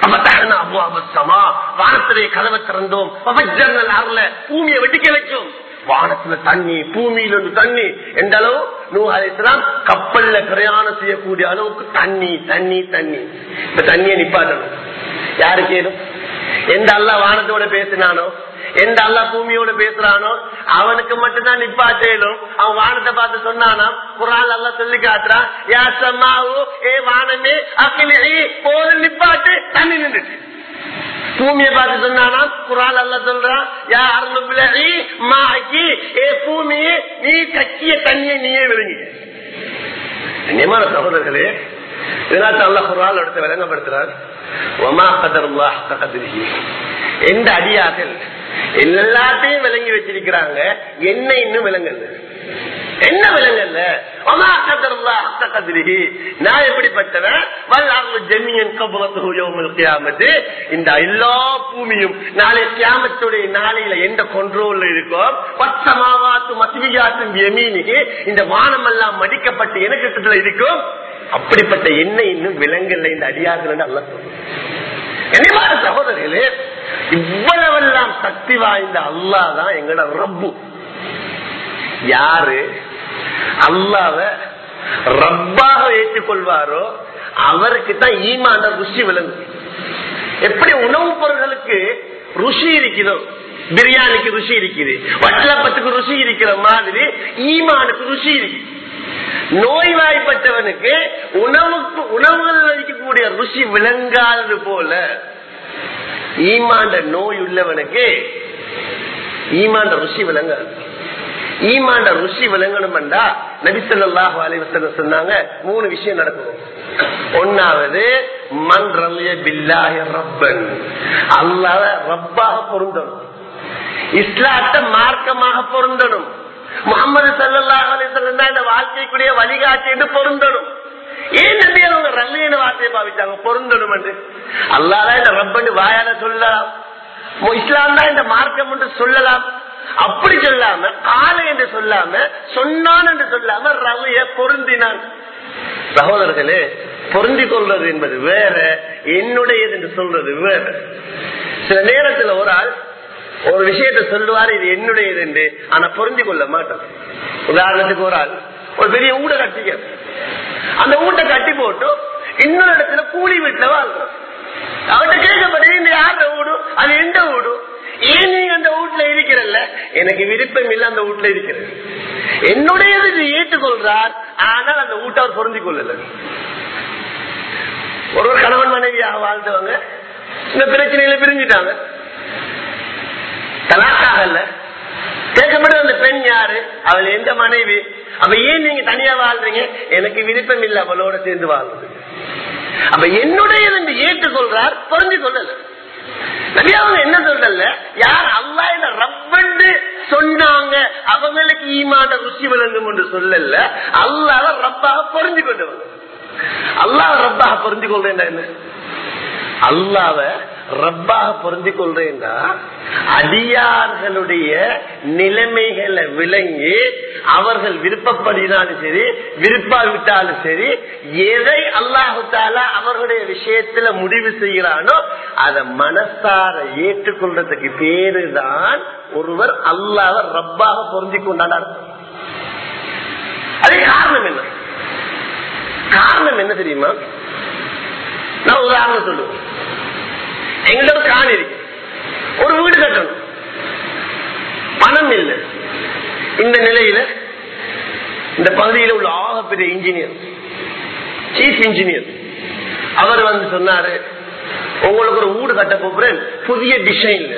S1: வானத்திலே கதவை திறந்தோம் பூமியை வெட்டிக்க வச்சோம் வானத்துல தண்ணி பூமியிலிருந்து தண்ணி எந்த அளவு நூ அலிஸ்லாம் கப்பல்ல பிரயாணம் செய்யக்கூடிய அளவுக்கு தண்ணி தண்ணி தண்ணி இந்த தண்ணியை நிப்பாட்டணும் யாருக்கு ஏதும் எந்த அல்ல வானத்தோட பேசினானோ எந்த அல்ல பூமியோட பேசுறானோ அவனுக்கு மட்டும்தான் நிப்பாட்டேலும் அவன் வானத்தை பார்த்து சொன்னானா குரால் அல்ல சொல்லி காட்டுறான் யா சம்மாவு ஏ வானமே அக்கிலே போது நிப்பாட்டு தண்ணி நின்றுச்சு பூமியை பார்த்து சொன்னானா குரால் அல்ல சொல்றான் யா அருள் மாக்கி ஏ பூமியே நீ கட்சிய தண்ணியை நீயே விழுங்கி கண்ணியமான சகோதரர்களே இதனால அல்ல குரால் எடுத்து விளங்கப்படுத்துறார் ஒமா கதருல்லா கதிரிகி எந்த அடியார்கள் எல்லாத்தையும் விளங்கி வச்சிருக்கிறாங்க என்ன இன்னும் விளங்கல என்ன விளங்கல்ல ஒமா கதருல்லா கதிரிகி நான் எப்படிப்பட்டவன் வல்லாறு ஜெமியன் கபுலத்து இந்த எல்லா பூமியும் நாளை கியாமத்துடைய நாளையில எந்த கண்ட்ரோல்ல இருக்கோ பச்சமாவாத்து மசிவியாத்தும் எமீனிக்கு இந்த வானம் எல்லாம் மடிக்கப்பட்டு எனக்கிட்டத்துல இருக்கும் அப்படிப்பட்ட எண்ணெய் இன்னும் விலங்கல்ல இந்த அடியார்கள் அல்ல சொல்லுவாங்க சகோதரர்களே இவ்வளவெல்லாம் சக்தி வாய்ந்த அல்லா தான் எங்களோட ரப்பு யாரு அல்லாவ ரப்பாக ஏற்றுக்கொள்வாரோ அவருக்கு தான் ஈமான ருசி விளங்கும் எப்படி உணவுப் பொருள்களுக்கு ருசி இருக்கிறதோ பிரியாணிக்கு ருசி இருக்குது வட்டலப்பத்துக்கு ருசி இருக்கிற மாதிரி ஈமானுக்கு ருசி இருக்கு நோய்வாய்ப்பட்டவனுக்கு உணவுக்கு உணவுகள் வைக்கக்கூடிய ருசி விளங்காதது போல ஈமாண்ட நோய் உள்ளவனுக்கு ஈமாண்ட ருசி விளங்காது ஈமாண்ட ருசி விளங்கணும்டா நபிசல்லாஹு அலைவசன் சொன்னாங்க மூணு விஷயம் நடக்கும் ஒன்னாவது மண் ரல்ய பில்லாஹி ரப்பன் அல்லாத ரப்பாக பொருந்தணும் இஸ்லாத்த மார்க்கமாக பொருந்தணும் முகமது சல்லாஹ் அலிசல்லம் தான் இந்த வாழ்க்கைக்குரிய வழிகாட்டி என்று பொருந்தணும் ஏன் நம்பி அவங்க ரல்லின்னு வார்த்தையை பாவிச்சாங்க பொருந்தணும் என்று அல்லாதான் இந்த ரப்பன்னு வாயால சொல்லலாம் இஸ்லாம் தான் இந்த மார்க்கம் என்று சொல்லலாம் அப்படி சொல்லாம காலை என்று சொல்லாம சொன்னான் என்று சொல்லாம ரவைய பொருந்தினான் சகோதரர்களே பொருந்தி கொள்வது என்பது வேற என்னுடையது என்று சொல்றது வேற சில நேரத்தில் ஒரு ஆள் ஒரு விஷயத்த சொல்லுவார் இது என்னுடையது என்று ஆனா பொருந்தி கொள்ள மாட்டான் உதாரணத்துக்கு ஒரு ஆள் ஒரு பெரிய ஊட கட்டிக்க அந்த ஊட்ட கட்டி போட்டு இன்னொரு இடத்துல கூலி வீட்டுல வாழ்றோம் அவன்கிட்ட கேட்கப்பட்டது இந்த யார ஊடு அது எந்த ஊடு ஏன் நீங்க அந்த வீட்டுல இருக்கிறல்ல எனக்கு விருப்பம் இல்ல அந்த வீட்டுல இருக்கிறது என்னுடையது ஏற்றுக்கொள்றார் ஆனால் அந்த வீட்டை அவர் பொருந்தி கொள்ளல ஒரு ஒரு கணவன் மனைவியாக வாழ்ந்தவங்க இந்த பிரச்சனையில பிரிஞ்சுட்டாங்க தலாக்காகல கேட்கப்பட்ட அந்த பெண் யாரு அவள் எந்த மனைவி அப்ப ஏன் நீங்க தனியா வாழ்றீங்க எனக்கு விருப்பம் இல்லை அவளோட சேர்ந்து வாழ்றது அப்ப என்னுடையது என்று ஏற்றுக்கொள்றார் புரிஞ்சு கொள்ளல அவங்க என்ன சொல்லல யார் அல்லா என்ன ரப்பண்டு சொன்னாங்க அவங்களுக்கு ஈமான ருசி விளங்கும் என்று சொல்லல அல்லாத ரப்பாக புரிஞ்சு கொண்டவங்க அல்லாஹ் ரப்பாக புரிஞ்சு கொள்றேன் என்ன அல்லாவ ரப்பாக பொருந்தி கொள்றேன்னா அடியார்களுடைய நிலைமைகளை விளங்கி அவர்கள் விருப்பப்படினாலும் சரி விருப்பாவிட்டாலும் சரி எதை அல்லாஹு தாலா அவர்களுடைய விஷயத்துல முடிவு செய்கிறானோ அதை மனசார ஏற்றுக்கொள்றதுக்கு பேருதான் ஒருவர் அல்லாஹ் ரப்பாக பொருந்தி கொண்டாட அது காரணம் என்ன காரணம் என்ன தெரியுமா நான் உதாரணம் சொல்லுவேன் எங்களோட காணி இருக்கு ஒரு வீடு கட்டணும் பணம் இல்லை இந்த நிலையில இந்த பகுதியில் உள்ள ஆகப்பெரிய இன்ஜினியர் சீஃப் இன்ஜினியர் அவர் வந்து சொன்னாரு உங்களுக்கு ஒரு வீடு கட்ட போறேன் புதிய டிசைன்ல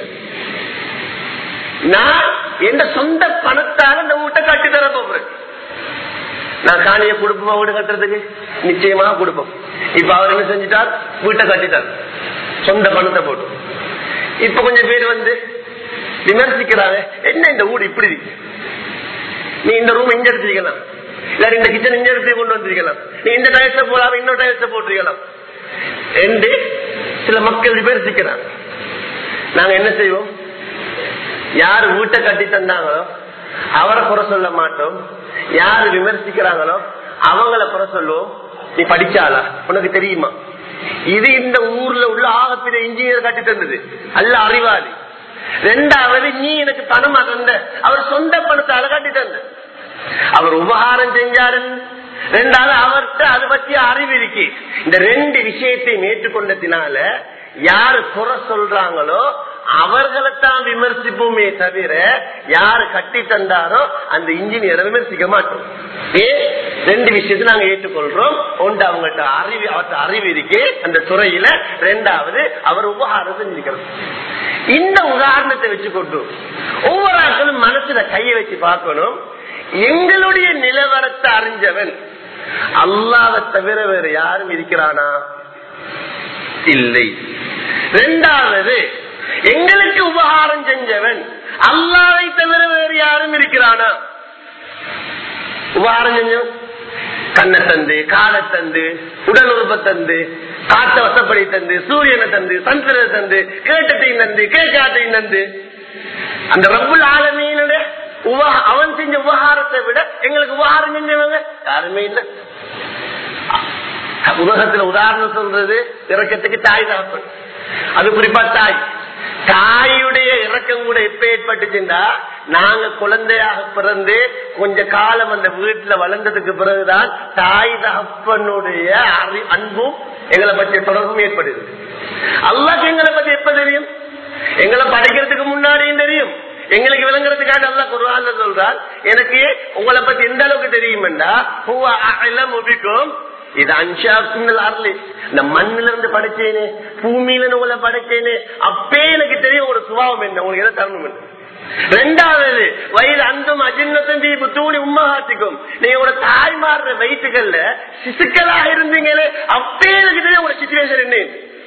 S1: நான் எந்த சொந்த பணத்தால இந்த வீட்டை கட்டி தர போறேன் நான் காணிய கொடுப்போமா வீடு கட்டுறதுக்கு நிச்சயமாக கொடுப்போம் இப்ப அவர் என்ன செஞ்சுட்டார் வீட்டை கட்டிட்டார் சொந்த பணத்தை போட்டு இப்ப கொஞ்சம் பேர் வந்து விமர்சிக்கிறாங்க என்ன இந்த வீடு இப்படி இருக்கு நீ இந்த ரூம் இங்க எடுத்திருக்கலாம் இல்ல இந்த கிச்சன் இங்க எடுத்து கொண்டு வந்திருக்கலாம் நீ இந்த டயர்ஸ போடாம இன்னொரு டயர்ஸ போட்டிருக்கலாம் என்று சில மக்கள் விமர்சிக்கிறாங்க நாங்க என்ன செய்வோம் யாரு வீட்டை கட்டி தந்தாங்களோ அவரை குறை சொல்ல மாட்டோம் யாரு விமர்சிக்கிறாங்களோ அவங்கள குறை சொல்லுவோம் நீ படிச்சாலா உனக்கு தெரியுமா இது இந்த ஊர்ல உள்ள ஆகப்பெரிய இன்ஜினியர் கட்டி தந்தது அல்ல அறிவாளி ரெண்டாவது நீ எனக்கு பணமா தந்த அவர் சொந்த பணத்தால கட்டி தந்த அவர் உபகாரம் செஞ்சாரு ரெண்டாவது அவர்கிட்ட அதை பற்றி அறிவு இருக்கு இந்த ரெண்டு விஷயத்தையும் ஏற்றுக்கொண்டதினால யாரு குறை சொல்றாங்களோ அவர்களைத்தான் விமர்சிப்போமே தவிர யாரு கட்டி தந்தாரோ அந்த இன்ஜினியரை விமர்சிக்க மாட்டோம் ஏ ரெண்டு விஷயத்தை நாங்க ஏற்றுக்கொள்றோம் ஒன்று அவங்கள்ட்ட அறிவு அவர்கிட்ட அறிவு இருக்கு அந்த துறையில ரெண்டாவது அவர் உபகாரம் செஞ்சிருக்கிறது இந்த உதாரணத்தை வச்சுக்கொண்டு ஒவ்வொரு ஆட்களும் மனசுல கையை வச்சு பார்க்கணும் எங்களுடைய நிலவரத்தை அறிஞ்சவன் அல்லாவை தவிர வேற யாரும் இருக்கிறானா இல்லை ரெண்டாவது எங்களுக்கு உபகாரம் செஞ்சவன் அல்லாவை தவிர வேறு யாரும் இருக்கிறானா உபகாரம் செஞ்சவன் கண்ணை தந்து காலை தந்து உடல் உறுப்பை தந்து காத்த வசப்படி தந்து சூரியனை தந்து சந்திரனை தந்து கேட்டத்தையும் தந்து கேட்காத்தையும் தந்து அந்த ரப்புல் ஆலமீனுடைய அவன் செஞ்ச உபகாரத்தை விட எங்களுக்கு உபகாரம் செஞ்சவங்க யாருமே இல்லை உலகத்துல உதாரணம் சொல்றது இறக்கத்துக்கு தாய் தகப்பன் அது குறிப்பா தாய் தாயுடைய இறக்கம் கூட எப்ப ஏற்பட்டுச்சுன்னா நாங்க குழந்தையாக பிறந்து கொஞ்ச காலம் அந்த வீட்டுல வளர்ந்ததுக்கு பிறகுதான் தாய் தகப்பனுடைய அன்பும் எங்களை பற்றிய தொடர்பும் ஏற்படுது அல்லாக்கு எங்களை பத்தி எப்ப தெரியும் எங்களை படைக்கிறதுக்கு முன்னாடியும் தெரியும் எங்களுக்கு விளங்குறதுக்காக நல்லா குருவான சொல்றார் எனக்கு உங்களை பத்தி எந்த அளவுக்கு தெரியுமெண்டா முபிக்கும் இது அன்ஷாக்கும் இந்த மண்ணில இருந்து படைச்சேனே பூமியில உங்களை படைச்சேனே அப்பே எனக்கு தெரியும் ஒரு சுபாவம் என்ன உங்களுக்கு எதை தரணும் என்ன ரெண்டாவது வயது அந்தும் அஜின்னத்தும் தீபு தூணி உம்மகாத்திக்கும் நீங்க உங்களோட தாய்மார்ற வயிற்றுகள்ல சிசுக்களாக இருந்தீங்களே அப்பே எனக்கு தெரியும் உங்களோட சுச்சுவேஷன் என்ன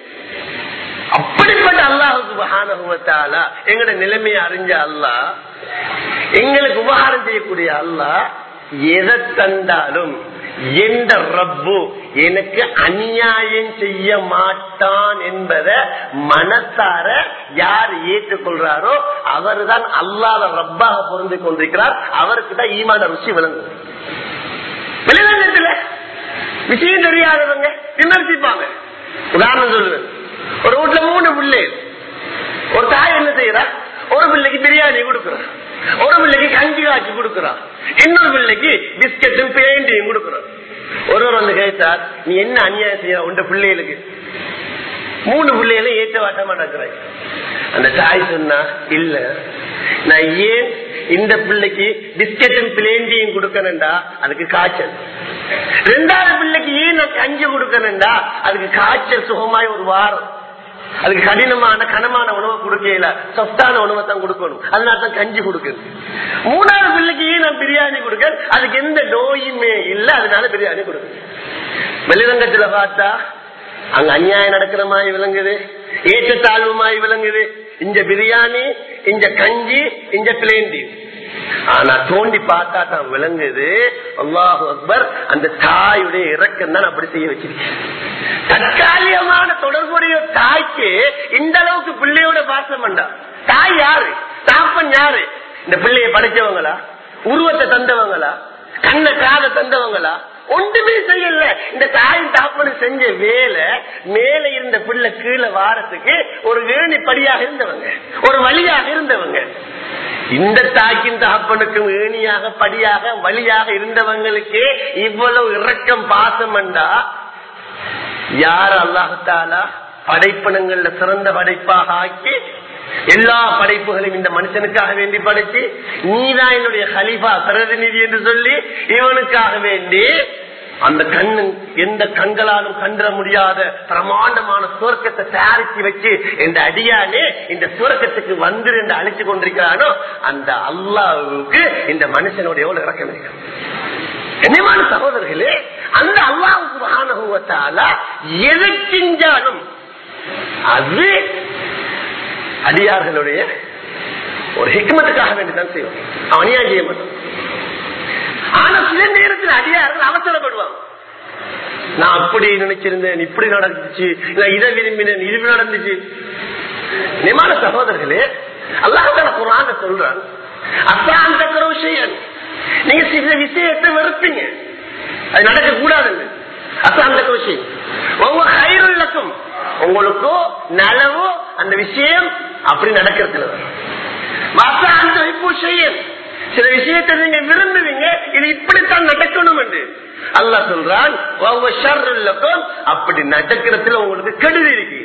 S1: அப்படிப்பட்ட அல்லாஹுக்கு எங்கட நிலைமையை அறிஞ்ச அல்லா எங்களுக்கு உபகாரம் செய்யக்கூடிய அல்லா எதை தந்தாலும் எந்த ரப்பு எனக்கு அநியாயம் செய்ய மாட்டான் என்பதை மனசார யார் ஏற்றுக்கொள்றாரோ அவர் தான் அல்லாத ரப்பாக பொருந்து கொண்டிருக்கிறார் அவருக்கு தான் ஈமான ருசி விளங்கும் வெளிநகரத்துல விஷயம் தெரியாதவங்க விமர்சிப்பாங்க உதாரணம் சொல்லுவேன் ஒரு வீட்டுல மூணு பிள்ளை ஒரு தாய் என்ன செய்யறா ஒரு பிள்ளைக்கு பிரியாணி கொடுக்கறான் ஒரு பிள்ளைக்கு கஞ்சி காய்ச்சி கொடுக்கறான் இன்னொரு பிள்ளைக்கு பிஸ்கட்டும் பெயிண்டையும் கொடுக்கறான் ஒருவர் வந்து கேட்டார் நீ என்ன அநியாயம் செய்ய உண்ட பிள்ளைகளுக்கு மூணு பிள்ளைகளும் ஏற்ற வாட்டமா நடக்கிறாய் அந்த தாய் சொன்னா இல்ல நான் ஏன் இந்த பிள்ளைக்கு பிஸ்கட்டும் பிளேண்டியும் கொடுக்கணும்டா அதுக்கு காய்ச்சல் ரெண்டாவது பிள்ளைக்கு ஏன் நான் கஞ்சி கொடுக்கணும்டா அதுக்கு காய்ச்சல் சுகமாய் ஒரு வாரம் அதுக்கு கடினமான கனமான உணவை கொடுக்கல சொஃப்டான உணவை தான் கொடுக்கணும் அதனால தான் கஞ்சி கொடுக்கணும் மூணாவது பிள்ளைக்கு ஏன் நான் பிரியாணி கொடுக்க அதுக்கு எந்த நோயுமே இல்லை அதனால பிரியாணி கொடுக்கணும் வெளிரங்கத்துல பார்த்தா அங்க அநியாயம் நடக்கிற மாதிரி விளங்குது ஏற்றத்தாழ்வுமாய் விளங்குது இந்த பிரியாணி இந்த கஞ்சி இந்த பிளேண்டி ஆனா தோண்டி பார்த்தா தான் விளங்குது அல்லாஹு அக்பர் அந்த தாயுடைய இறக்கம் தான் அப்படி செய்ய வச்சிருக்கேன் தற்காலிகமான தொடர்புடைய தாய்க்கு இந்த அளவுக்கு பிள்ளையோட பாசம் வேண்டாம் தாய் யாரு தாப்பன் யாரு இந்த பிள்ளைய படைச்சவங்களா உருவத்தை தந்தவங்களா கண்ண காத தந்தவங்களா ஒன்றுமே செய்யல இந்த தாயின் தாப்பனு செஞ்ச வேலை மேல இருந்த பிள்ளை கீழே வாரத்துக்கு ஒரு வேணி படியாக இருந்தவங்க ஒரு வழியாக இருந்தவங்க இந்த தாக்கின் தகப்பனுக்கும் ஏணியாக படியாக வழியாக இருந்தவங்களுக்கே இவ்வளவு இரக்கம் பாசம் என்றா யார் அல்லாஹாலா படைப்பினங்கள்ல சிறந்த படைப்பாக ஆக்கி எல்லா படைப்புகளையும் இந்த மனுஷனுக்காக வேண்டி படைச்சு நீதான் என்னுடைய ஹலிஃபா பிரதிநிதி என்று சொல்லி இவனுக்காக வேண்டி அந்த கண்ணு எந்த கண்களாலும் கண்டிட முடியாத பிரமாண்டமான சுவர்க்கத்தை தயாரிச்சு வச்சு இந்த அடியானே இந்த சுவர்க்கத்துக்கு வந்து என்று அழைச்சு கொண்டிருக்கிறானோ அந்த அல்லாவுக்கு இந்த மனுஷனுடைய எவ்வளவு இறக்கம் இருக்கு கண்ணியமான சகோதரர்களே அந்த அல்லாவுக்கு எதை செஞ்சாலும் அது அடியார்களுடைய ஒரு ஹிக்மத்துக்காக வேண்டிதான் செய்வோம் அவன் அநியாயம் செய்ய மாட்டான் ஆனா சில நேரத்தில் அடியார்கள் அவசரப்படுவாங்க நான் அப்படி நினைச்சிருந்தேன் இப்படி நடந்துச்சு நான் இதை விரும்பினேன் இது நடந்துச்சு நிமான சகோதரர்களே அல்லாஹால குரான சொல்றான் அசாந்த விஷயம் நீங்க சில விஷயத்தை வெறுப்பீங்க அது நடக்க கூடாதுங்க அசாந்த விஷயம் உங்க கயிறுள்ளக்கும் உங்களுக்கோ நலவோ அந்த விஷயம் அப்படி நடக்கிறது அந்த செய்யும் சில விஷயத்தை நீங்க விரும்புவீங்க இது இப்படித்தான் நடக்கணும் என்று அல்லா சொல்றான் அப்படி நடக்கிறதுல உங்களுக்கு கெடுதி இருக்கு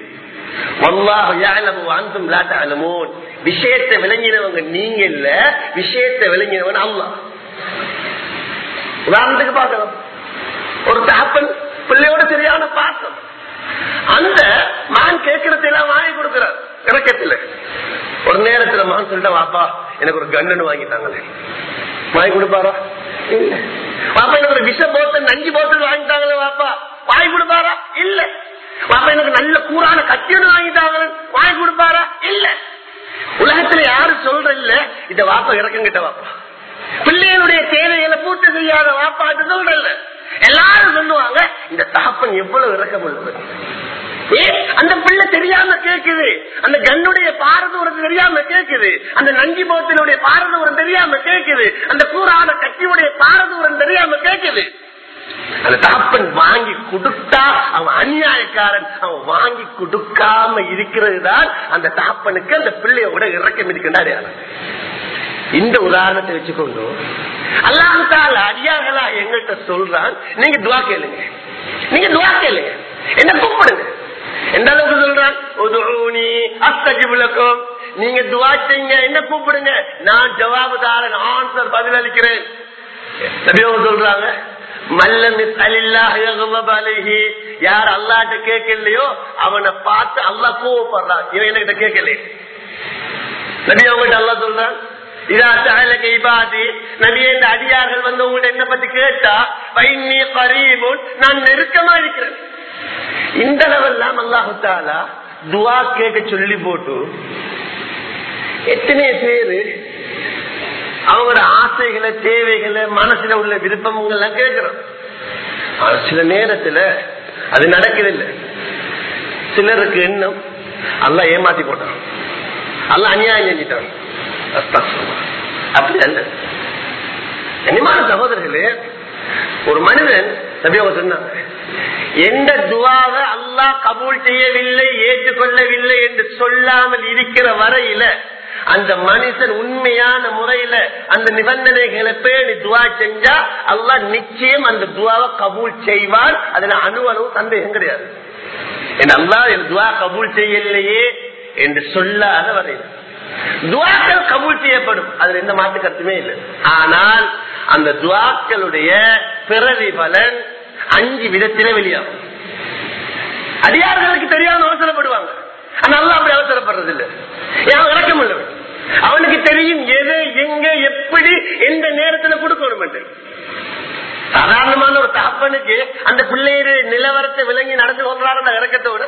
S1: விஷயத்தை விளங்கினவங்க நீங்க இல்ல விஷயத்தை விளங்கினவன் அல்லா உதாரணத்துக்கு பார்க்கலாம் ஒரு தகப்பன் பிள்ளையோட சரியான பாசம் அந்த மான் கேட்கறது எல்லாம் வாங்கி கொடுக்கிறார் இறக்கத்துல ஒரு நேரத்துல மான் சொல்லிட்டா வாப்பா எனக்கு ஒரு கண்ணன் வாங்கிட்டாங்களே வாங்கி கொடுப்பாரா இல்ல வாப்பா எனக்கு ஒரு விஷ போத்தல் நஞ்சு போத்தல் வாங்கிட்டாங்களே வாப்பா வாங்கி கொடுப்பாரா இல்ல வாப்பா எனக்கு நல்ல கூறான கத்தியொன்னு வாங்கிட்டாங்களே வாங்கி கொடுப்பாரா இல்ல உலகத்துல யாரு சொல்ற இல்ல இந்த வாப்பா இறக்கங்கிட்ட வாப்பா பிள்ளைகளுடைய தேவைகளை பூர்த்தி செய்யாத வாப்பா சொல்றல எல்லாரும் சொல்லுவாங்க இந்த தகப்பன் எவ்வளவு இறக்கம் உள்ளது அந்த பிள்ளை தெரியாம கேக்குது அந்த கண்ணுடைய பாரதூரம் தெரியாம கேக்குது அந்த நஞ்சி போத்தினுடைய பாரதூரம் தெரியாம கேக்குது அந்த கூறான கட்சியுடைய பாரதூரம் தெரியாம கேக்குது அந்த தகப்பன் வாங்கி கொடுத்தா அவன் அநியாயக்காரன் அவன் வாங்கி கொடுக்காம இருக்கிறது தான் அந்த தகப்பனுக்கு அந்த பிள்ளையோட இறக்கம் இருக்கின்ற இந்த உதாரணத்தை வச்சுக்கொண்டு அல்லாஹால அடியார்களா எங்கள்கிட்ட சொல்றான் நீங்க துவா கேளுங்க நீங்க துவா கேளுங்க என்ன கூப்பிடுங்க எந்த அளவுக்கு சொல்றான் அஸ்தஜிபுலக்கும் நீங்க துவா செய்யுங்க என்ன கூப்பிடுங்க நான் ஜவாபு தாரன் ஆன்சர் பதில் அளிக்கிறேன் சொல்றாங்க யார் அல்லாட்ட கேட்கலையோ அவனை பார்த்து அல்லா கோவப்படுறான் இவன் என்கிட்ட கேட்கல நபி அவங்ககிட்ட அல்லா சொல்றான் அடியார்கள் வந்து உங்கள்ட்ட என்ன பத்தி கேட்டா பைன்னி பரீமுன் நான் நெருக்கமா இருக்கிறேன் இந்த அளவெல்லாம் அல்லாஹாலா துவா கேட்க சொல்லி போட்டு எத்தனை பேரு அவங்களோட ஆசைகளை தேவைகளை மனசுல உள்ள விருப்பங்கள் எல்லாம் கேட்கிறோம் ஆனா சில நேரத்துல அது நடக்குதில்லை சிலருக்கு எண்ணம் அல்ல ஏமாத்தி போட்டான் அல்ல அநியாயம் செஞ்சிட்டான் அப்படி அல்ல கனிமான சகோதரர்களே ஒரு மனிதன் நபியாக சொன்னாங்க எந்த துவாவை அல்லாஹ் கபூல் செய்யவில்லை ஏற்றுக்கொள்ளவில்லை என்று சொல்லாமல் இருக்கிற வரையில அந்த மனுஷன் உண்மையான முறையில அந்த நிபந்தனைகளை பேணி துவா செஞ்சா அல்லாஹ் நிச்சயம் அந்த துவாவை கபூல் செய்வான் அதுல அணு அளவு சந்தேகம் கிடையாது அல்லா என் துவா கபூல் செய்யலையே என்று சொல்லாத வரையில் துவாக்கள் கபூல் செய்யப்படும் அதுல எந்த மாற்று கருத்துமே இல்லை ஆனால் அந்த துவாக்களுடைய பிறவி பலன் அஞ்சு விதத்திலே வெளியாகும் அடியார்களுக்கு தெரியாம அவசரப்படுவாங்க ஆனா அல்லா அப்படி அவசரப்படுறது இல்லை ஏன் இறக்கம் உள்ளவன் அவனுக்கு தெரியும் எது எங்க எப்படி எந்த நேரத்துல கொடுக்கணும் சாதாரணமான ஒரு தகப்பனுக்கு அந்த பிள்ளைய நிலவரத்தை விளங்கி நடந்து கொள்றாரு அந்த இறக்கத்தோடு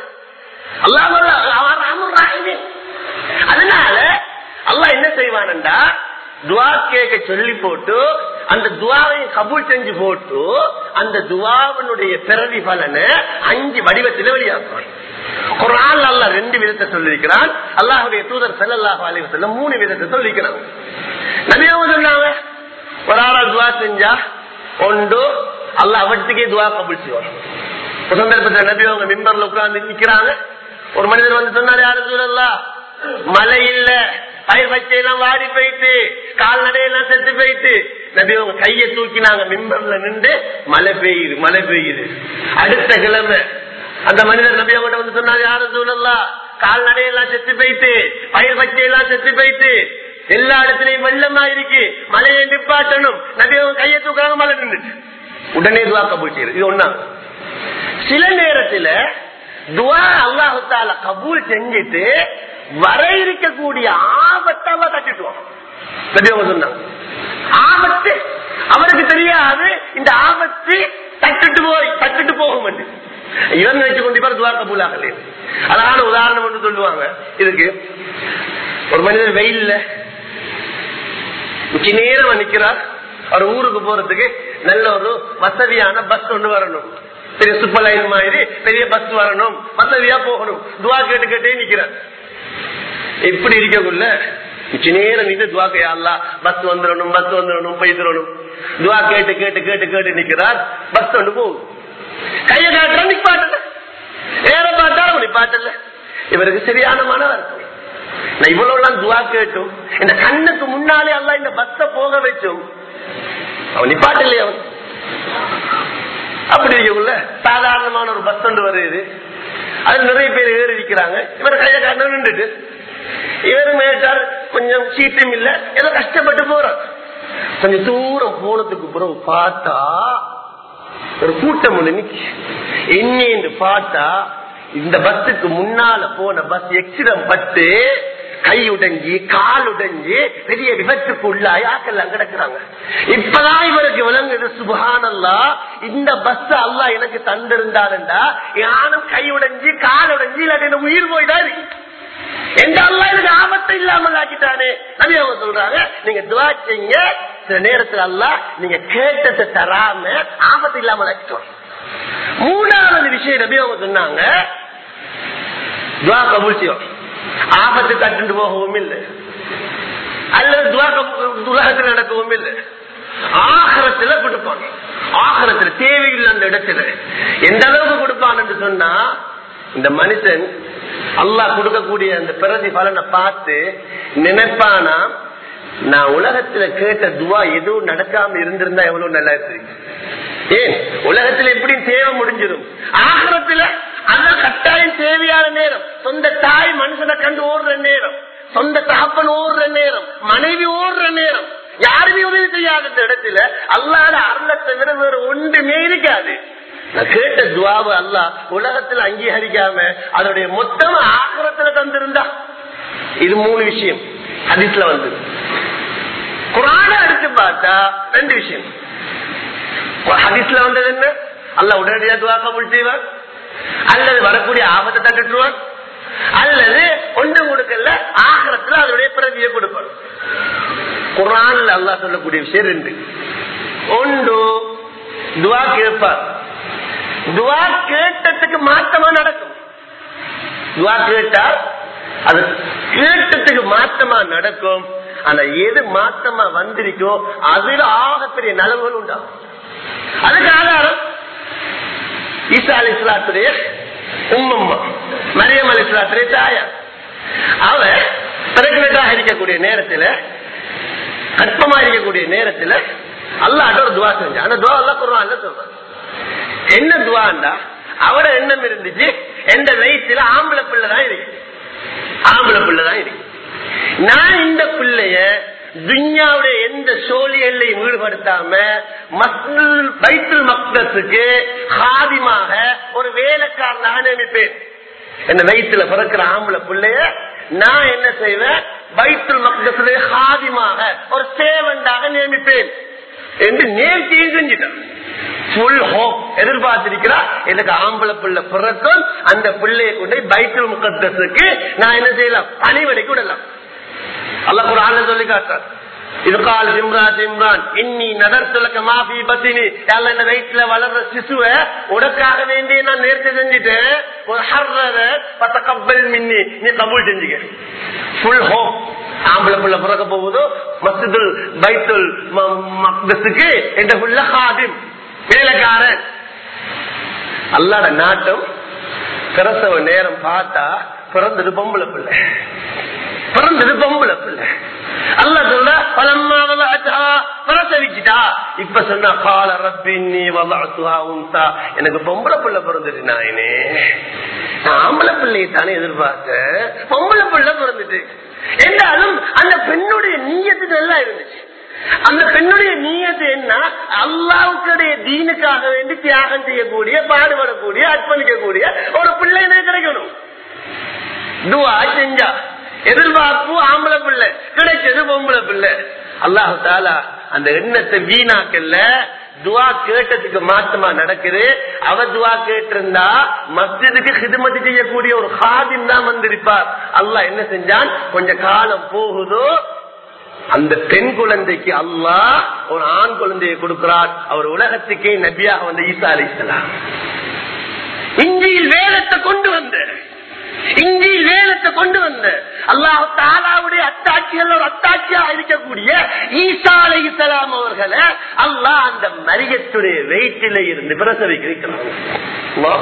S1: அல்லாஹ் அதனால அல்லாஹ் என்ன செய்வான்டா துவா கேட்க சொல்லி போட்டு அந்த துவாவை கபூல் செஞ்சு போட்டு அந்த துவாவினுடைய பிறவி பலனை அஞ்சு வடிவத்தில் வெளியாக்குவான் குரான் அல்ல ரெண்டு விதத்தை சொல்லிருக்கிறான் அல்லாஹுடைய தூதர் செல்லாஹ் அலிவசல்ல மூணு விதத்தை சொல்லிக்கிறாங்க நபியாவும் சொன்னாங்க ஒரு ஆளா துவா செஞ்சா ஒன்று அல்ல அவற்றுக்கே துவா கபுல் செய்வார் ஒரு சந்தர்ப்பத்தில் நபி அவங்க மிம்பர்ல உட்கார்ந்து நிக்கிறாங்க ஒரு மனிதர் வந்து சொன்னாரு யாரு சூழல்லா மழை இல்ல பயிர் பச்சையெல்லாம் வாடி போயிட்டு கால்நடையெல்லாம் செத்து போயிட்டு நபி அவங்க கையை தூக்கினாங்க மிம்பர்ல நின்று மழை பெய்யுது மழை பெய்யுது அடுத்த கிழமை அந்த மனிதர் நபி அவங்க வந்து சொன்னாரு யாரு சூழல்லா கால்நடையெல்லாம் செத்து போயிட்டு பயிர் பச்சையெல்லாம் செத்து போயிட்டு எல்லா இடத்துலயும் வெள்ளமா இருக்கு மழையை நிப்பாட்டணும் நபி அவங்க கையை தூக்குறாங்க மழை நின்றுச்சு உடனே துவா கபூல் செய்யுது இது ஒண்ணா சில நேரத்துல துவா அல்லாஹால கபூல் செஞ்சுட்டு வர இருக்கக்கூடிய ஆபத்தை அவ தட்டிட்டுவான் நபி அவங்க சொன்னாங்க ஆபத்து அவருக்கு தெரியாது இந்த ஆபத்து தட்டுட்டு போய் தட்டுட்டு போகும் என்று இவன் நினைச்சு கொண்டு போய் துவா கபூல் ஆகல அழகான உதாரணம் ஒன்று சொல்லுவாங்க இதுக்கு ஒரு மனிதர் வெயில்ல உச்சி நேரம் நிக்கிறார் அவர் ஊருக்கு போறதுக்கு நல்ல ஒரு வசதியான பஸ் ஒன்று வரணும் பெரிய சூப்பர் லைன் மாதிரி பெரிய பஸ் வரணும் வசதியா போகணும் துவா கேட்டு கேட்டே நிக்கிறார் எப்படி இருக்கக்குள்ள உச்சி நேரம் நின்று துவா கையாளா பஸ் வந்துடணும் பஸ் வந்துடணும் போய்த்திடணும் துவா கேட்டு கேட்டு கேட்டு கேட்டு நிக்கிறார் பஸ் ஒன்று போகுது கையை காட்டுற நிப்பாட்டல வேற பார்த்தாலும் நிப்பாட்டல இவருக்கு சரியான மன வருத்தம் நான் இவ்வளவு எல்லாம் துவா கேட்டும் இந்த கண்ணுக்கு முன்னாலே எல்லாம் இந்த பஸ்ஸ போக வச்சும் அவன் நிப்பாட்டில்லையே அவன் அப்படி இருக்கக்குள்ள சாதாரணமான ஒரு பஸ் ஒன்று வருது அது நிறைய பேர் ஏறி இருக்கிறாங்க இவர் கையை காட்ட நின்றுட்டு இவர் மேட்டார் கொஞ்சம் சீட்டும் இல்ல ஏதோ கஷ்டப்பட்டு போறார் கொஞ்சம் தூரம் போனதுக்கு பிறகு பார்த்தா ஒரு கூட்டம் ஒண்ணு நிக்கு என்னன்னு பார்த்தா இந்த பஸ்ஸுக்கு முன்னால போன பஸ் எக்ஸிடம் பட்டு கை உடைஞ்சி கால் உடைஞ்சி பெரிய விபத்துக்கு உள்ளாய் ஆக்கெல்லாம் கிடக்குறாங்க இப்பதான் இவருக்கு விளங்குது சுபஹானல்லா இந்த பஸ் அல்லா எனக்கு தந்திருந்தாருண்டா யானும் கை உடைஞ்சி கால் உடைஞ்சி இல்லாட்டி இந்த உயிர் போய்தான் இருக்கு எந்த அல்லா எனக்கு ஆபத்தை இல்லாமல் ஆக்கிட்டானே நபி அவங்க சொல்றாங்க நீங்க துவா செய்யுங்க சில நேரத்துல அல்ல நீங்க கேட்டதை தராம ஆபத்து இல்லாமல் ஆக்கிட்டோம் மூணாவது விஷயம் நபி அவங்க சொன்னாங்க துவா கபூல் செய்வோம் ஆபத்து தட்டு போகவும் இல்லை அல்லது துவா உலகத்தில் நடக்கவும் இல்லை ஆகரத்துல கொடுப்பான் ஆகரத்துல தேவையில்லை அந்த இடத்துல எந்த அளவுக்கு கொடுப்பான் என்று சொன்னா இந்த மனுஷன் அல்லாஹ் கொடுக்கக்கூடிய அந்த பிரதி பலனை பார்த்து நினைப்பானா நான் உலகத்துல கேட்ட துவா எதுவும் நடக்காம இருந்திருந்தா எவ்வளவு நல்லா இருக்கு ஏன் உலகத்துல எப்படி தேவை முடிஞ்சிடும் ஆகரத்துல அந்த கட்டாயம் தேவையான நேரம் சொந்த தாய் மனுஷனை கண்டு ஓடுற நேரம் சொந்த தகப்பன் ஓடுற நேரம் மனைவி ஓடுற நேரம் யாருமே உதவி செய்யாத இந்த இடத்துல அல்லாத அருளை தவிர வேற ஒன்றுமே இருக்காது நான் கேட்ட துவாவு அல்ல உலகத்துல அங்கீகரிக்காம அதோடைய மொத்தம் ஆகரத்துல தந்திருந்தா இது மூணு விஷயம் ஹதீஸ்ல வந்து குரான எடுத்து பார்த்தா ரெண்டு விஷயம் ஹதீஸ்ல வந்தது என்ன அல்ல உடனடியாக துவா கபுல் செய்வான் அல்லது வரக்கூடிய ஆபத்தை தட்டுவான் அல்லது ஒன்று கொடுக்கல ஆகரத்துல அதனுடைய பிரதியை கொடுப்பான் குரான்ல அல்லா சொல்லக்கூடிய விஷயம் ரெண்டு ஒன்று துவா கேட்பார் துவா கேட்டதுக்கு மாற்றமா நடக்கும் துவா கேட்டால் அது கேட்டதுக்கு மாற்றமா நடக்கும் ஆனா எது மாற்றமா வந்திருக்கோ அதுல ஆகப்பெரிய நலவுகள் உண்டாகும் அதுக்கு ஆதாரம் ஈசா அலி இஸ்லாத்துடைய உம்மம்மா மரியம் அலி இஸ்லாத்துடைய தாயார் அவ பிரெக்னண்டாக இருக்கக்கூடிய நேரத்துல கற்பமா இருக்கக்கூடிய நேரத்துல அல்லாட்ட ஒரு துவா செஞ்சா அந்த துவா எல்லாம் குருவான்ல சொல்றாங்க என்ன துவாண்டா அவட எண்ணம் இருந்துச்சு எந்த வயிற்றுல ஆம்பளை பிள்ளை தான் இருக்கு ஆம்பளை பிள்ளை தான் இருக்கு நான் இந்த பிள்ளைய துன்யாவுடைய எந்த சோழியல்லையும் ஈடுபடுத்தாம பைத்துல் மக்தத்துக்கு ஹாதிமாக ஒரு வேலைக்காரனாக நியமிப்பேன் என்ன வயிற்றுல பிறக்கிற ஆம்பளை பிள்ளைய நான் என்ன செய்வேன் பைத்துல் மக்தத்துடைய ஹாதிமாக ஒரு சேவண்டாக நியமிப்பேன் என்று நேர்த்தியும் செஞ்சிட்டான் ஃபுல் ஹோப் எதிர்பார்த்திருக்கிறா எனக்கு ஆம்பளை பிள்ளை பிறக்கும் அந்த பிள்ளையை கொண்டு பைத்துல் முகத்தத்துக்கு நான் என்ன செய்யலாம் பணிவடைக்கு விடலாம் அல்ல குரான சொல்லி காட்டார் இது கால் இம்ரான் இம்ரான் இன்னி நகர்த்துலக்க மாஃபி பத்தினி எல்லாம் இந்த வயிற்றுல வளர்ற சிசுவ உனக்காக வேண்டி நான் நேர்த்தி செஞ்சுட்டேன் ஒரு ஹர்ரத பத்த கப்பல் மின்னி நீ கபூல் செஞ்சுக்க ஃபுல் ஹோப் ஆம்பளை பிள்ளை பிறக்க போகுதோ மஸ்ஜிதுல் பைத்துல் மக்தஸுக்கு என்ற புள்ள ஹாதிம் வேலைக்காரன் அல்லாட நாட்டம் பிரசவ நேரம் பார்த்தா பிறந்தது பொம்பளை பிள்ளை பிறந்தது பொம்பளை பிள்ளை அல்ல சொல்ற பலம்மாவது பிரசவிச்சுட்டா இப்ப சொன்னா கால ரப்பி நீ வளர்த்துவா உன்சா எனக்கு பொம்பளை பிள்ளை பிறந்துட்டு நாயனே நான் ஆம்பளை பிள்ளையை தானே எதிர்பார்த்தேன் பொம்பளை பிள்ளை பிறந்துட்டு என்றாலும் அந்த பெண்ணுடைய நீயத்து நல்லா இருந்துச்சு அந்த பெண்ணுடைய நீயத்து என்ன அல்லாவுக்குடைய தீனுக்காக வேண்டி தியாகம் செய்யக்கூடிய பாடுபடக்கூடிய அர்ப்பணிக்கக்கூடிய ஒரு பிள்ளை எனக்கு கிடைக்கணும் துவா செஞ்சா எதிர்பார்ப்பு ஆம்பளை பிள்ளை கிடைச்சது பொம்பளை பிள்ளை அல்லாஹு தாலா அந்த எண்ணத்தை வீணாக்கல்ல துவா கேட்டதுக்கு மாற்றமா நடக்குது அவ துவா கேட்டிருந்தா மஸ்ஜிதுக்கு ஹிதுமதி செய்யக்கூடிய ஒரு ஹாதின் தான் வந்திருப்பார் அல்லாஹ் என்ன செஞ்சான் கொஞ்ச காலம் போகுதோ அந்த பெண் குழந்தைக்கு அல்லாஹ் ஒரு ஆண் குழந்தையை கொடுக்கிறார் அவர் உலகத்துக்கே நபியாக வந்த ஈசா அலிசலாம் இந்தியில் வேதத்தை கொண்டு வந்த இந்தியில் வேதத்தை கொண்டு வந்த அல்லாஹ் தாலாவுடைய அத்தாட்சிகள் ஒரு அத்தாட்சியா இருக்கக்கூடிய ஈசா அலி இஸ்லாம் அவர்களை அல்லாஹ் அந்த மரியத்துடைய வெயிட்டில இருந்து பிரசவிக்கிறாங்க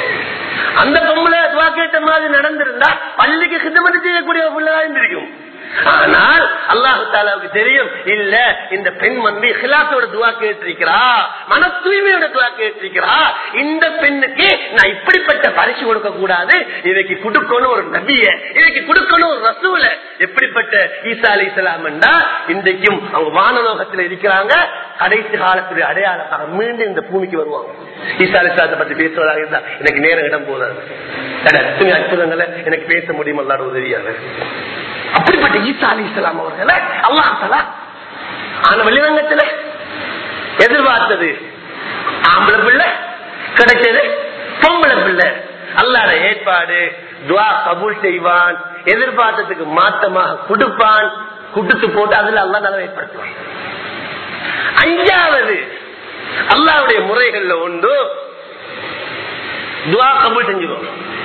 S1: அந்த பொம்பளை துவா கேட்ட மாதிரி நடந்திருந்தா பள்ளிக்கு சித்தமதி செய்யக்கூடிய ஒரு பிள்ளைதான் இருந்திருக்கும் ஆனால் அல்லாஹு தாலாவுக்கு தெரியும் இல்ல இந்த பெண் வந்து ஹிலாசோட துவா கேட்டிருக்கிறா மன தூய்மையோட துவா கேட்டிருக்கிறா இந்த பெண்ணுக்கு நான் இப்படிப்பட்ட பரிசு கொடுக்க கூடாது இதைக்கு கொடுக்கணும் ஒரு நபிய இதைக்கு கொடுக்கணும் ஒரு ரசூல எப்படிப்பட்ட ஈசா அலி இஸ்லாம் இன்றைக்கும் அவங்க வானலோகத்தில் இருக்கிறாங்க கடைசி காலத்துடைய அடையாளமாக மீண்டும் இந்த பூமிக்கு வருவாங்க ஈசா அலி இஸ்லாத்தை பத்தி பேசுவதாக இருந்தா எனக்கு நேரம் இடம் போதாது அற்புதங்களை எனக்கு பேச முடியும் அல்லாட உதவியாக அப்படிப்பட்ட ஈசா அலி இஸ்லாம் அவர்களை அல்லாஹாலா ஆன வெளிரங்கத்துல எதிர்பார்த்தது ஆம்பளை பிள்ளை கிடைச்சது பொம்பளை பிள்ளை அல்லாட ஏற்பாடு துவா கபூல் செய்வான் எதிர்பார்த்ததுக்கு மாற்றமாக கொடுப்பான் குடுத்து போட்டு அதுல அல்லா நலவை ஏற்படுத்துவான் அஞ்சாவது அல்லாவுடைய முறைகள்ல ஒன்று துவா கபூல் செஞ்சுக்கோ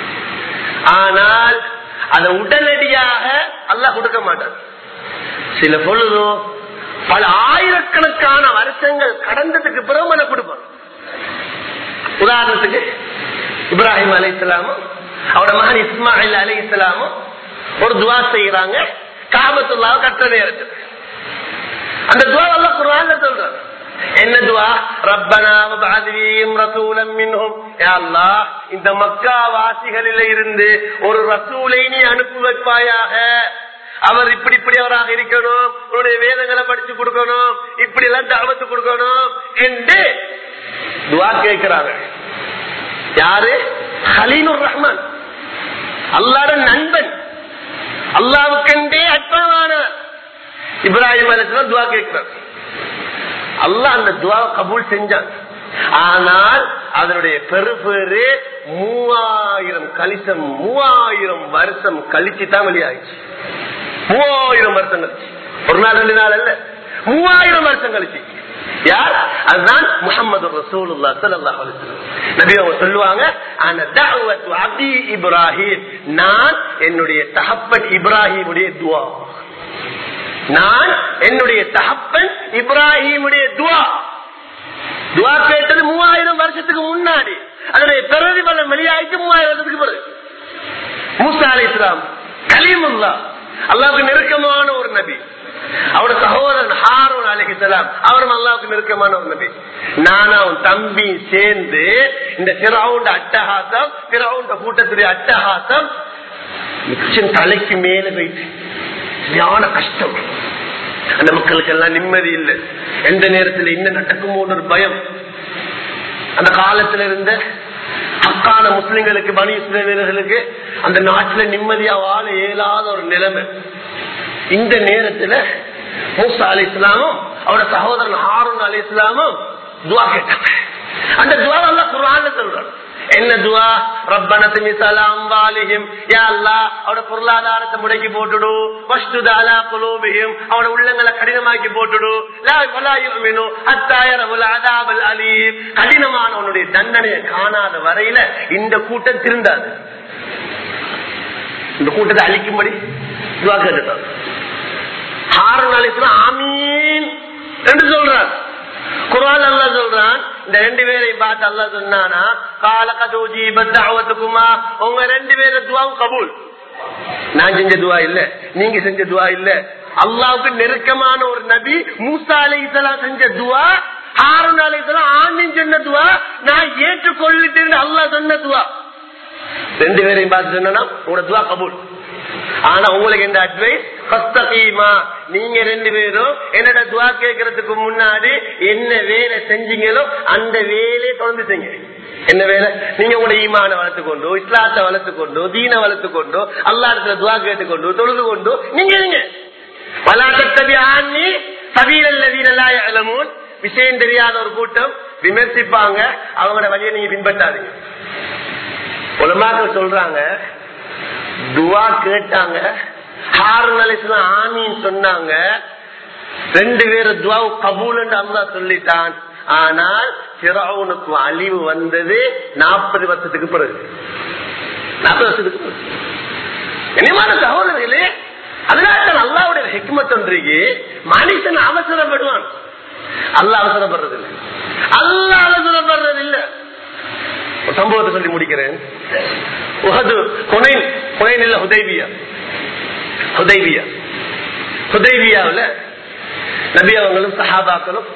S1: ஆனால் அதை உடனடியாக அல்லாஹ் கொடுக்க மாட்டான் சில பொழுதோ பல ஆயிரக்கணக்கான வருஷங்கள் கடந்ததுக்கு பிறகு மன கொடுப்பான் உதாரணத்துக்கு இப்ராஹிம் அலி இஸ்லாமும் அவரோட மகன் இஸ்மாயில் அலி இஸ்லாமும் ஒரு துவா செய்யறாங்க காபத்துள்ளாவை கட்ட நேரத்தில் அந்த துவா எல்லாம் குரான்ல சொல்றாங்க என்ன துவா ரப்பனா வபஅத்வீம் ரசூலம் மின்ஹும் யா அல்லாஹ் இந்த மக்கா வாசிகளில இருந்து ஒரு ரசூலை நீ அனுப்பி வைப்பாயாக அவர் இப்படி இப்படி அவராக இருக்கணும் உன்னுடைய வேதங்களை படிச்சு கொடுக்கணும் இப்படி எல்லாம் தாவத்து கொடுக்கணும் என்று துவா கேட்கிறாங்க யாரு ஹலீனுர் ரஹ்மான் அல்லாட நண்பன் அல்லாவுக்கண்டே அற்பமானவர் இப்ராஹிம் அலிஸ்லாம் துவா கேட்கிறார் அல்லாஹ் அந்த துவாவை கபூல் செஞ்சான் ஆனால் அதனுடைய பெருபேரு மூவாயிரம் கழிசம் மூவாயிரம் வருஷம் கழிச்சு தான் வெளியாயிடுச்சு மூவாயிரம் வருஷம் கழிச்சு ஒரு நாள் ரெண்டு நாள் அல்ல மூவாயிரம் வருஷம் கழிச்சு யார் அதுதான் முகமது ரசூலுல்லா ஸல்லல்லாஹு அலைஹி வஸல்லம் நபி அவங்க சொல்லுவாங்க அன தஅவத்து அபி இப்ராஹிம் நான் என்னுடைய தகப்பன் இப்ராஹிமுடைய துஆ நான் என்னுடைய தகப்பன் இப்ராஹிமுடைய துவா துவா கேட்டது மூவாயிரம் வருஷத்துக்கு முன்னாடி அதனுடைய பிரதிபலன் வெளியாயிட்டு மூவாயிரம் வருஷத்துக்கு பிறகு மூசா அலி இஸ்லாம் கலீமுல்லா அல்லாவுக்கு நெருக்கமான ஒரு நபி அவரோட சகோதரன் ஹாரூன் அலிஹிசலாம் அவரும் அல்லாவுக்கு நெருக்கமான ஒரு நபி நானும் அவன் தம்பி சேர்ந்து இந்த பிறவுண்ட அட்டகாசம் பிறவுண்ட கூட்டத்துடைய அட்டகாசம் மிச்சம் தலைக்கு மேல போயிட்டு சரியான கஷ்டம் அந்த மக்களுக்கு எல்லாம் நிம்மதி இல்லை எந்த நேரத்தில் என்ன நடக்குமோன்னு ஒரு பயம் அந்த காலத்துல இருந்த அக்கான முஸ்லிம்களுக்கு பனி இஸ்ரேலர்களுக்கு அந்த நாட்டுல நிம்மதியா வாழ இயலாத ஒரு நிலைமை இந்த நேரத்துல மூசா அலி இஸ்லாமும் அவரோட சகோதரன் ஹாரூன் அலி இஸ்லாமும் துவா கேட்டாங்க அந்த துவா எல்லாம் குரான் சொல்றாங்க என்ன துவா ரப்பனத்து மிசலாம் வாலிஹிம் யா அல்லாஹ் அவட பொருளாதாரத்தை முடக்கி போட்டுடு வஷ்டுதாலா குலூபிஹிம் அவட உள்ளங்களை கடினமாக்கி போட்டுடு லா வலா யுமினு ஹத்தா யரவுல் அதாபல் அலீம் கடினமானவனுடைய தண்டனையை காணாத வரையில இந்த கூட்டம் திருந்தாது இந்த கூட்டத்தை அழிக்கும்படி துவா கேட்டுட்டாங்க ஹாரூன் அலிஸ்லாம் ஆமீன் என்று சொல்றார் குரான் அல்லா சொல்றான் இந்த ரெண்டு பேரையும் பார்த்து அல்லா சொன்னானா கால கதூஜி பத்தாவத்துக்குமா உங்க ரெண்டு பேர துவாவும் கபூல் நான் செஞ்ச துவா இல்ல நீங்க செஞ்ச துவா இல்ல அல்லாவுக்கு நெருக்கமான ஒரு நபி மூசா அலை செஞ்ச துவா ஹாரூன் அலை ஆமீன் சொன்ன துவா நான் ஏற்றுக்கொள்ளிட்டேன் அல்லாஹ் சொன்ன துவா ரெண்டு பேரையும் பார்த்து சொன்னா உங்களோட துவா கபூல் ஆனா உங்களுக்கு இந்த அட்வைஸ் ஹஸ்தகீமா நீங்க ரெண்டு பேரும் என்னோட துவா கேட்கறதுக்கு முன்னாடி என்ன வேலை செஞ்சீங்களோ அந்த வேலையை தொடர்ந்து செய்யுங்க என்ன வேலை நீங்க உங்களோட ஈமான வளர்த்து கொண்டு இஸ்லாத்தை வளர்த்து கொண்டு தீன வளர்த்து கொண்டு அல்லா இடத்துல துவா கேட்டுக்கொண்டு தொழுது கொண்டு நீங்க நீங்க வலாட்டத்தவி ஆண்ணி சவீரல்ல வீரல்லா இளமூன் விஷயம் தெரியாத ஒரு கூட்டம் விமர்சிப்பாங்க அவங்களோட வழியை நீங்க பின்பற்றாதீங்க உலமாக்கள் சொல்றாங்க துவா கேட்டாங்க ஹாரன் அலிஸ்லாம் ஆமின்னு சொன்னாங்க ரெண்டு பேரும் துவா கபூல் அல்லா சொல்லிட்டான் ஆனால் சிறாவுனுக்கு அழிவு வந்தது நாற்பது வருஷத்துக்கு பிறகு நாற்பது வருஷத்துக்கு பிறகு இனிமான சகோதரர்களே அதனால அல்லாவுடைய ஹெக்மத் ஒன்றைக்கு மனுஷன் அவசரப்படுவான் அல்ல அவசரப்படுறது இல்லை அல்ல அவசரப்படுறது இல்லை ஒரு சம்பவத்தை சொல்லி முடிக்கிறேன் உஹது ஹுனைன் ஹுனைன் இல்ல ஹுதைபியா ஹுதைபியா ஹுதைபியாவில் நபி அவங்களும் சஹாபாக்களும்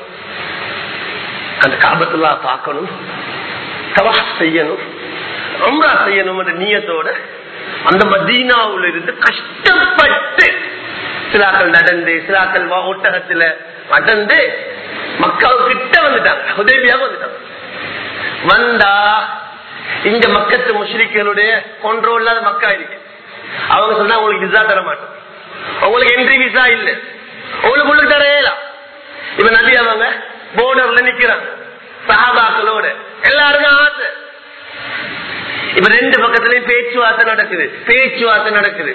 S1: அந்த காபத்துல்லா பார்க்கணும் தவா செய்யணும் உம்ரா செய்யணும் என்ற நீயத்தோட அந்த மதீனாவுல இருந்து கஷ்டப்பட்டு சிலாக்கள் நடந்து சிலாக்கள் ஒட்டகத்துல நடந்து மக்கள் கிட்ட வந்துட்டாங்க உதவியாக வந்துட்டாங்க வந்தா இங்க மக்கத்து முஷ்ரிக்களுடைய கொன்றோல் இல்லாத மக்கா இருக்கு அவங்க சொன்னா உங்களுக்கு விசா தர மாட்டோம் உங்களுக்கு என்ட்ரி விசா இல்ல உங்களுக்கு உள்ளுக்கு தரையலாம் இப்ப நபி அவங்க போர்டர்ல நிக்கிறாங்க சஹாபாக்களோட எல்லாருக்கும் ஆசை இப்ப ரெண்டு பக்கத்துலயும் பேச்சுவார்த்தை நடக்குது பேச்சுவார்த்தை நடக்குது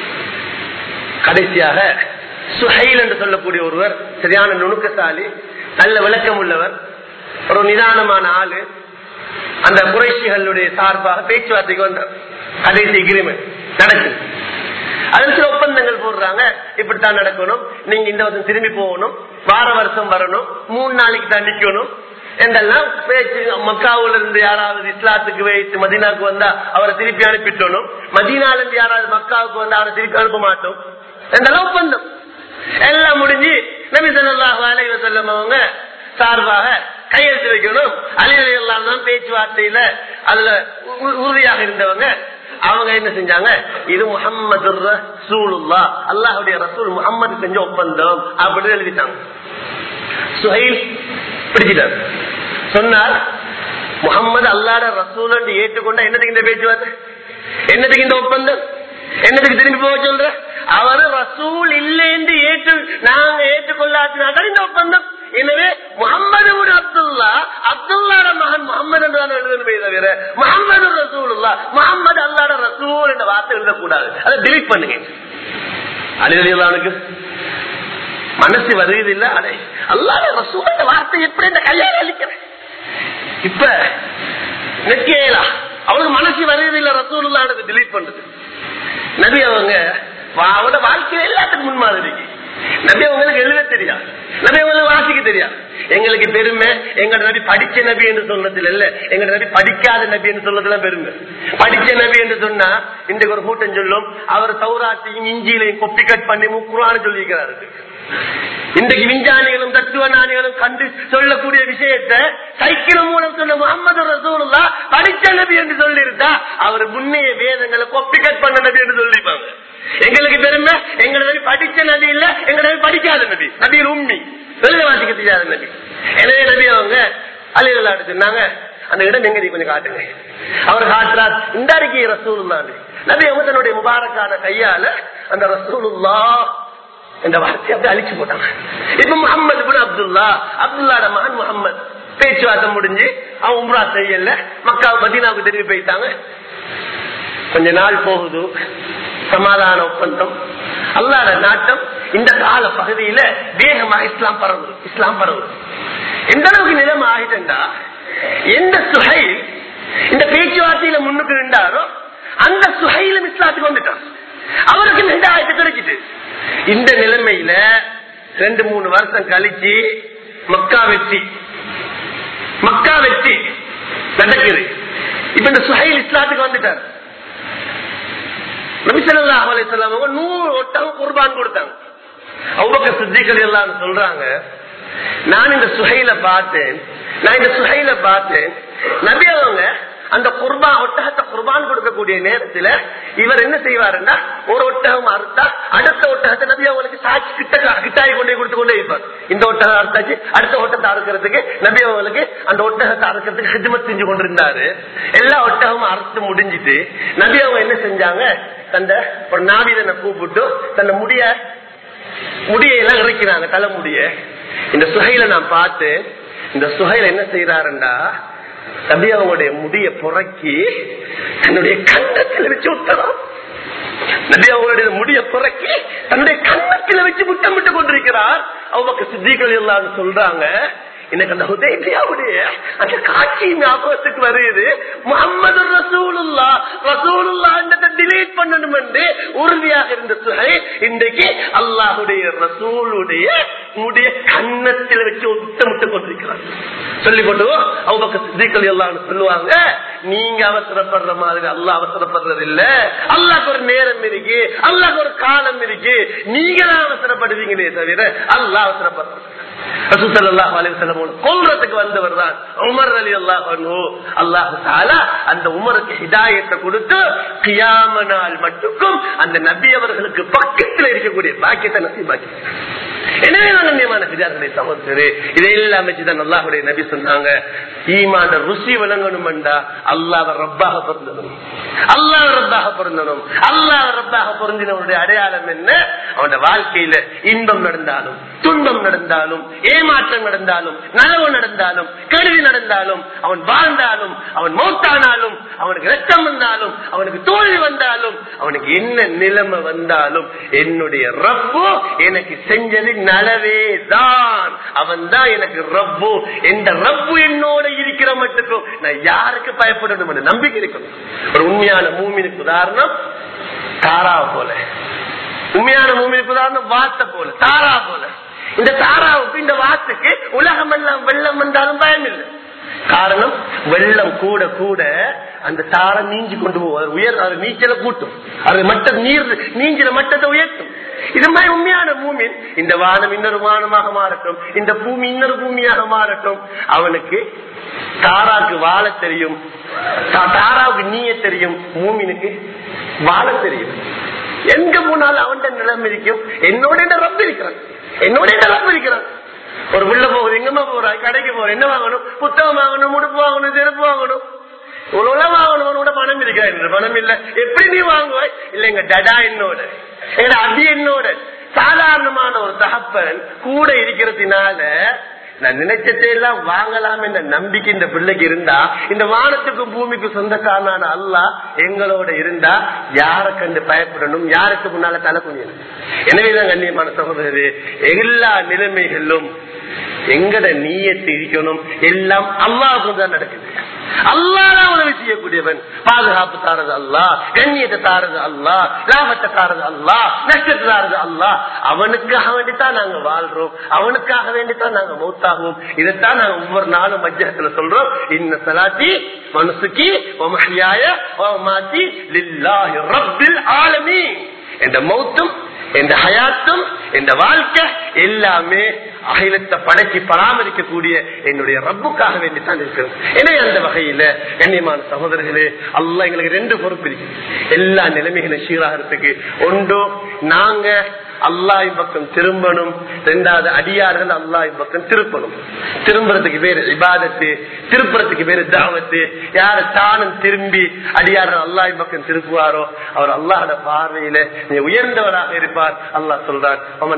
S1: கடைசியாக சுஹைல் என்று சொல்லக்கூடிய ஒருவர் சரியான நுணுக்கசாலி நல்ல விளக்கம் உள்ளவர் ஒரு நிதானமான ஆளு அந்த குறைஷிகளுடைய சார்பாக பேச்சுவார்த்தைக்கு வந்தார் கடைசி எக்ரிமெண்ட் நடக்குது அதில் சில ஒப்பந்தங்கள் போடுறாங்க இப்படித்தான் நடக்கணும் நீங்க இந்த வருஷம் திரும்பி போகணும் வார வருஷம் வரணும் மூணு நாளைக்கு தான் நிக்கணும் என்றெல்லாம் பேச்சு மக்காவுல இருந்து யாராவது இஸ்லாத்துக்கு வைத்து மதீனாவுக்கு வந்தா அவரை திருப்பி அனுப்பிட்டோம் மதீனால இருந்து யாராவது மக்காவுக்கு வந்தா அவரை திருப்பி அனுப்ப மாட்டோம் என்றெல்லாம் ஒப்பந்தம் எல்லாம் முடிஞ்சு நபி சொல்லாஹ் அலைவ செல்லம் அவங்க சார்பாக கையெழுத்து வைக்கணும் அலிவலை எல்லாம் தான் பேச்சுவார்த்தையில அதுல உறுதியாக இருந்தவங்க அவங்க என்ன செஞ்சாங்க இது முகம்மது ரசூலுல்லா அல்லாஹுடைய ரசூல் முகம்மது செஞ்ச ஒப்பந்தம் அப்படின்னு எழுதிட்டாங்க சுஹைல் பிடிச்சிட்டார் சொன்னார் முகம்மது அல்லாட ரசூல் ஏற்றுக்கொண்டா என்னதுக்கு இந்த பேச்சுவார்த்தை என்னதுக்கு இந்த ஒப்பந்தம் என்னதுக்கு திரும்பி போக சொல்ற அவரு ரசூல் இல்லை என்று ஏற்று நாங்க ஏற்றுக்கொள்ளாத்தினாதான் இந்த ஒப்பந்தம் எனவே முகமது அப்துல்லா அப்துல்லாட மகன் முகமது என்று எழுதணுமே தவிர முகமது ரசூலுல்லா முகமது அல்லாட ரசூல் என்ற வார்த்தை எழுதக்கூடாது அதை டிலீட் பண்ணுங்க அழுகலைக்கு மனசு வருது இல்ல அடே அல்லாட ரசூல் என்ற வார்த்தை எப்படி இந்த கையால் அளிக்கிறேன் இப்ப நெக்கேலா அவனுக்கு மனசு வருது இல்ல ரசூலுல்லானது டிலீட் பண்றது நபி அவங்க அவனோட வாழ்க்கையில எல்லாத்துக்கும் முன்மாதிரி நபி அவங்களுக்கு எழுத தெரியாது நபி அவங்களுக்கு வாசிக்க தெரியாது எங்களுக்கு பெருமை எங்களோட நபி படிச்ச நபி என்று சொல்றதுல இல்ல எங்களோட நபி படிக்காத நபி என்று சொல்றதுல பெருமை படிச்ச நபி என்று சொன்னா இன்றைக்கு ஒரு கூட்டம் சொல்லும் அவர் சௌராட்சியும் இஞ்சியிலையும் கொப்பி கட் பண்ணி முக்குறான்னு சொல்லியிருக்கிறாரு இன்றைக்கு விஞ்ஞானிகளும் தத்துவ ஞானிகளும் கண்டு சொல்லக்கூடிய விஷயத்தை சைக்கிள் மூலம் சொன்ன முகமது ரசூலுல்லா படிச்ச நபி என்று சொல்லியிருந்தா அவர் முன்னைய வேதங்களை கொப்பி கட் பண்ண நபி என்று சொல்லிப்பாங்க எங்களுக்கு பெருமை எங்க நபி படிச்ச நபி இல்ல எங்க நபி படிக்காத நபி நபியில் உண்மை எழுத வாசிக்க தெரியாத நபி எனவே நபி அவங்க அலிலா சொன்னாங்க அந்த இடம் எங்க கொஞ்சம் காட்டுங்க அவர் காட்டுறார் இந்த அறிக்கை ரசூலுல்லா நபி அவங்க தன்னுடைய முபாரக்கான கையால அந்த ரசூலுல்லா என்ற வார்த்தையை அப்படியே அழிச்சு போட்டாங்க இப்ப முகமது பின் அப்துல்லா அப்துல்லாட மகன் முகமது பேச்சுவார்த்தை முடிஞ்சு அவன் உம்ரா செய்யல மக்கா மதீனாவுக்கு திரும்பி போயிட்டாங்க கொஞ்ச நாள் போகுது சமாதான ஒப்பந்தம் அல்லாத நாட்டம் இந்த கால பகுதியில வேகமாக இஸ்லாம் பரவுது இஸ்லாம் பரவுது எந்த அளவுக்கு நிலம் ஆகிட்டா எந்த சுகையில் இந்த பேச்சுவார்த்தையில முன்னுக்கு நின்றாரோ அந்த சுகையிலும் இஸ்லாத்துக்கு வந்துட்டான் அவருக்கு ஹிதாயத்து கிடைச்சிட்டு இந்த நிலைமையில ரெண்டு மூணு வருஷம் கழிச்சு மக்கா வெற்றி மக்கா வெற்றி நடக்குது இப்ப இந்த சுஹைல் இஸ்லாத்துக்கு வந்துட்டார் நபிசல்லா அலிசல்லாம் நூறு ஒட்டகம் குர்பான் கொடுத்தாங்க அவங்க சித்திகள் எல்லாம் சொல்றாங்க நான் இந்த சுகையில பார்த்தேன் நான் இந்த சுகையில பார்த்தேன் நபி அவங்க அந்த குர்பா ஒட்டகத்தை குர்பான் கொடுக்கக்கூடிய நேரத்துல இவர் என்ன செய்வாருன்னா ஒரு ஒட்டகம் அறுத்தா அடுத்த ஒட்டகத்தை நபி அவங்களுக்கு சாட்சி கிட்ட கிட்டாயி கொண்டே கொடுத்து கொண்டே இருப்பார் இந்த ஒட்டகம் அறுத்தாச்சு அடுத்த ஒட்டத்தை அறுக்கிறதுக்கு நபி அவங்களுக்கு அந்த ஒட்டகத்தை அறுக்கிறதுக்கு ஹிஜ்மத் செஞ்சு கொண்டிருந்தாரு எல்லா ஒட்டகமும் அறுத்து முடிஞ்சிட்டு நபி அவங்க என்ன செஞ்சாங்க தந்த ஒரு நாவிதனை கூப்பிட்டு தன்னை முடிய முடியெல்லாம் இறக்கிறாங்க தலைமுடிய இந்த சுகையில நான் பார்த்து இந்த சுகையில என்ன செய்யறாருண்டா தம்பி அவங்களுடைய முடிய புறக்கி தன்னுடைய கண்ணத்தில் வச்சு விட்டலாம் நபி அவங்களுடைய முடிய புறக்கி தன்னுடைய கண்ணத்தில் வச்சு முட்டமிட்டு கொண்டிருக்கிறார் அவங்க சித்திகள் எல்லாம் சொல்றாங்க எனக்கு அந்த உதயபியாவுடைய அந்த காட்சி ஞாபகத்துக்கு வருது முகமது ரசூலுல்லா ரசூலுல்லா டிலீட் பண்ணணும் என்று உறுதியாக இருந்த சுகை இன்றைக்கு அல்லாஹுடைய ரசூலுடைய உடைய கன்னத்தில் வச்சு முட்டமிட்டு கொண்டிருக்கிறார் சொல்லி போட்டு அவங்க சித்திகள் எல்லாம் சொல்லுவாங்க நீங்க அவசரப்படுற மாதிரி அல்லாஹ் அவசரப்படுறது இல்ல அல்லாஹ் ஒரு நேரம் இருக்கு அல்லாஹ் ஒரு காலம் இருக்கு நீங்க தான் அவசரப்படுவீங்களே தவிர அல்லாஹ் அவசரப்படுறது கொல்றதுக்கு வந்தவர் தான் உமர் அலி அல்லாஹ் அல்லாஹு அந்த உமருக்கு ஹிதாயத்தை கொடுத்து கியாம நாள் மட்டுக்கும் அந்த நபி அவர்களுக்கு பக்கத்தில் இருக்கக்கூடிய பாக்கியத்தை நசிபாக்கி எனவே கண்ணியமான பிதார்களே சகோதரே இதை எல்லாம் வச்சுதான் அல்லாஹுடைய நபி சொன்னாங்க ஈமான ருசி விளங்கணும் என்றா அல்லாஹ் ரப்பாக பிறந்தனும் அல்லாஹ் ரப்பாக பிறந்தனும் அல்லாஹ் ரப்பாக பொருந்தினவனுடைய அடையாளம் என்ன அவனுடைய வாழ்க்கையில இன்பம் நடந்தாலும் துன்பம் நடந்தாலும் ஏமாற்றம் நடந்தாலும் நலவு நடந்தாலும் கருவி நடந்தாலும் அவன் வாழ்ந்தாலும் அவன் மௌத்தானாலும் அவனுக்கு ரத்தம் வந்தாலும் அவனுக்கு தோல்வி வந்தாலும் அவனுக்கு என்ன நிலைமை வந்தாலும் என்னுடைய ரப்பு எனக்கு செஞ்சது நலவே தான் அவன் தான் எனக்கு ரப்பு எந்த ரப்பு என்னோட இருக்கிற மட்டுக்கும் நான் யாருக்கு பயப்படணும் என்ற நம்பிக்கை இருக்கணும் ஒரு உண்மையான மூமினுக்கு உதாரணம் தாரா போல உண்மையான மூமினுக்கு உதாரணம் வாத்த போல தாரா போல இந்த தாராவுக்கு இந்த வாத்துக்கு உலகம் எல்லாம் வெள்ளம் வந்தாலும் பயம் இல்லை காரணம் வெள்ளம் கூட கூட அந்த தாரை நீஞ்சி கொண்டு போவோம் உயர் அது நீச்சலை கூட்டும் அது மட்ட நீர் நீஞ்சில மட்டத்தை உயர்த்தும் இது மாதிரி உண்மையான பூமி இந்த வானம் இன்னொரு வானமாக மாறட்டும் இந்த பூமி இன்னொரு பூமியாக மாறட்டும் அவனுக்கு தாராக்கு வாழ தெரியும் தாராவுக்கு நீய தெரியும் மூமினுக்கு வாழ தெரியும் எங்க போனாலும் அவன் நிலம் இருக்கும் என்னோட ரப்ப இருக்கிறான் என்னோட ரப்ப இருக்கிறான் ஒரு உள்ள போகுது எங்கம்மா போறாய் கடைக்கு போற என்ன வாங்கணும் புத்தகம் வாங்கணும் உடுப்பு வாங்கணும் செருப்பு வாங்கணும் உள்ள வாங்கணும் கூட பணம் இருக்கா பணம் இல்ல எப்படி நீ வாங்குவாய் இல்ல எங்க டடா என்னோட எங்க அடி என்னோட சாதாரணமான ஒரு தகப்பன் கூட இருக்கிறதுனால நான் நினைச்சதை எல்லாம் வாங்கலாம் என்ற நம்பிக்கை இந்த பிள்ளைக்கு இருந்தா இந்த வானத்துக்கும் பூமிக்கும் சொந்தக்காரனான அல்லா எங்களோட இருந்தா யார கண்டு பயப்படணும் யாருக்கு முன்னால தலை குனியணும் எனவேதான் கண்ணியமான சகோதரர் எல்லா நிலைமைகளிலும் எங்கட நீயத்து இருக்கணும் எல்லாம் அல்லாவுக்கு தான் நடக்குது அல்லாதான் உதவி செய்யக்கூடியவன் பாதுகாப்பு தாரது அல்லா கண்ணியத்தை தாரது அல்லா லாபத்தை தாரது அல்லா நஷ்டத்தை தாரது அல்லா அவனுக்காக வேண்டித்தான் நாங்க வாழ்றோம் அவனுக்காக வேண்டித்தான் நாங்க மௌத்தாகுவோம் இதைத்தான் நாங்க ஒவ்வொரு நாளும் மத்தியத்துல சொல்றோம் இந்த சலாத்தி மனுசுக்கு ஒமஹியாய ஒமாத்தி லில்லாஹி ரப்பில் ஆலமீ என்ற மௌத்தும் என்ற ஹயாத்தும் என்ற வாழ்க்கை எல்லாமே அகிலத்தை படைச்சு பராமரிக்கக்கூடிய என்னுடைய ரப்புக்காக வேண்டித்தான் இருக்கிறது எனவே அந்த வகையில கண்ணியமான சகோதரர்களே அல்ல எங்களுக்கு ரெண்டு பொறுப்பு இருக்கு எல்லா நிலைமைகளும் சீராகிறதுக்கு ஒன்றோ நாங்க அல்லாஹ் பக்கம் திரும்பணும் ரெண்டாவது அடியார்கள் அல்லாஹ் பக்கம் திருப்பணும் திரும்புறதுக்கு பேரு இபாதத்து திருப்புறதுக்கு பேரு தாவத்து யாரு தானும் திரும்பி அடியார்கள் அல்லாஹ் பக்கம் திருப்புவாரோ அவர் அல்லாஹோட பார்வையில நீ உயர்ந்தவராக இருப்பார் அல்லாஹ் சொல்றார்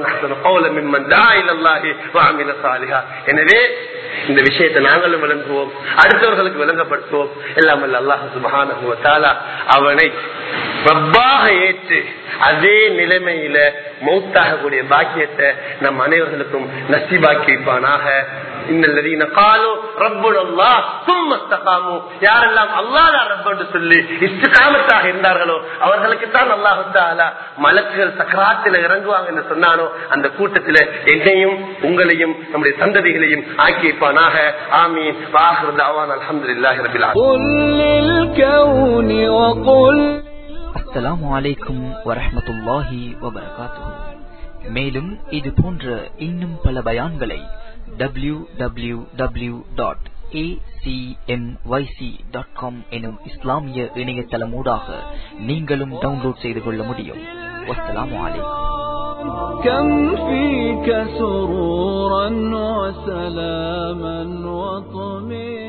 S1: எனவே இந்த விஷயத்தை நாங்களும் விளங்குவோம் அடுத்தவர்களுக்கு விளங்கப்படுத்துவோம் எல்லாம் அல்லாஹ் சுபகான அவனை ரப்பாக ஏற்று அதே நிலைமையில மௌத்தாகக்கூடிய பாக்கியத்தை நம் அனைவர்களுக்கும் நசிபாக்கி வைப்பானாக இன்னல்லதீன காலு ரப்புனல்லாஹ் சும்ம இஸ்தகாமு யாரெல்லாம் அல்லாஹ் தான் ரப் என்று சொல்லி இஸ்திகாமத்தாக இருந்தார்களோ அவர்களுக்கு தான் அல்லாஹ் தஆலா மலக்குகள் சக்கராத்தில் இறங்குவாங்க என்று சொன்னானோ அந்த கூட்டத்தில் என்னையும் உங்களையும் நம்முடைய சந்ததிகளையும் ஆக்கி வைப்பானாக ஆமீன் வாஹிர் தஅவானா அல்ஹம்துலில்லாஹி ரப்பில் ஆலமீன்
S2: قل للكون وقل
S3: அஸ்ஸலாமு அலைக்கும் வரஹ்மத்துல்லாஹி வபரகாத்துஹு மேலும் இது போன்ற இன்னும் பல பயான்களை டபிள்யூ டபிள்யூ டபிள்யூ டாட் எனும் இஸ்லாமிய இணையதளமூடாக நீங்களும் டவுன்லோட் செய்து கொள்ள முடியும் வஸ்ஸலாமு அலைக்கும்
S2: كم فيك سرورا وسلاما وطمئنا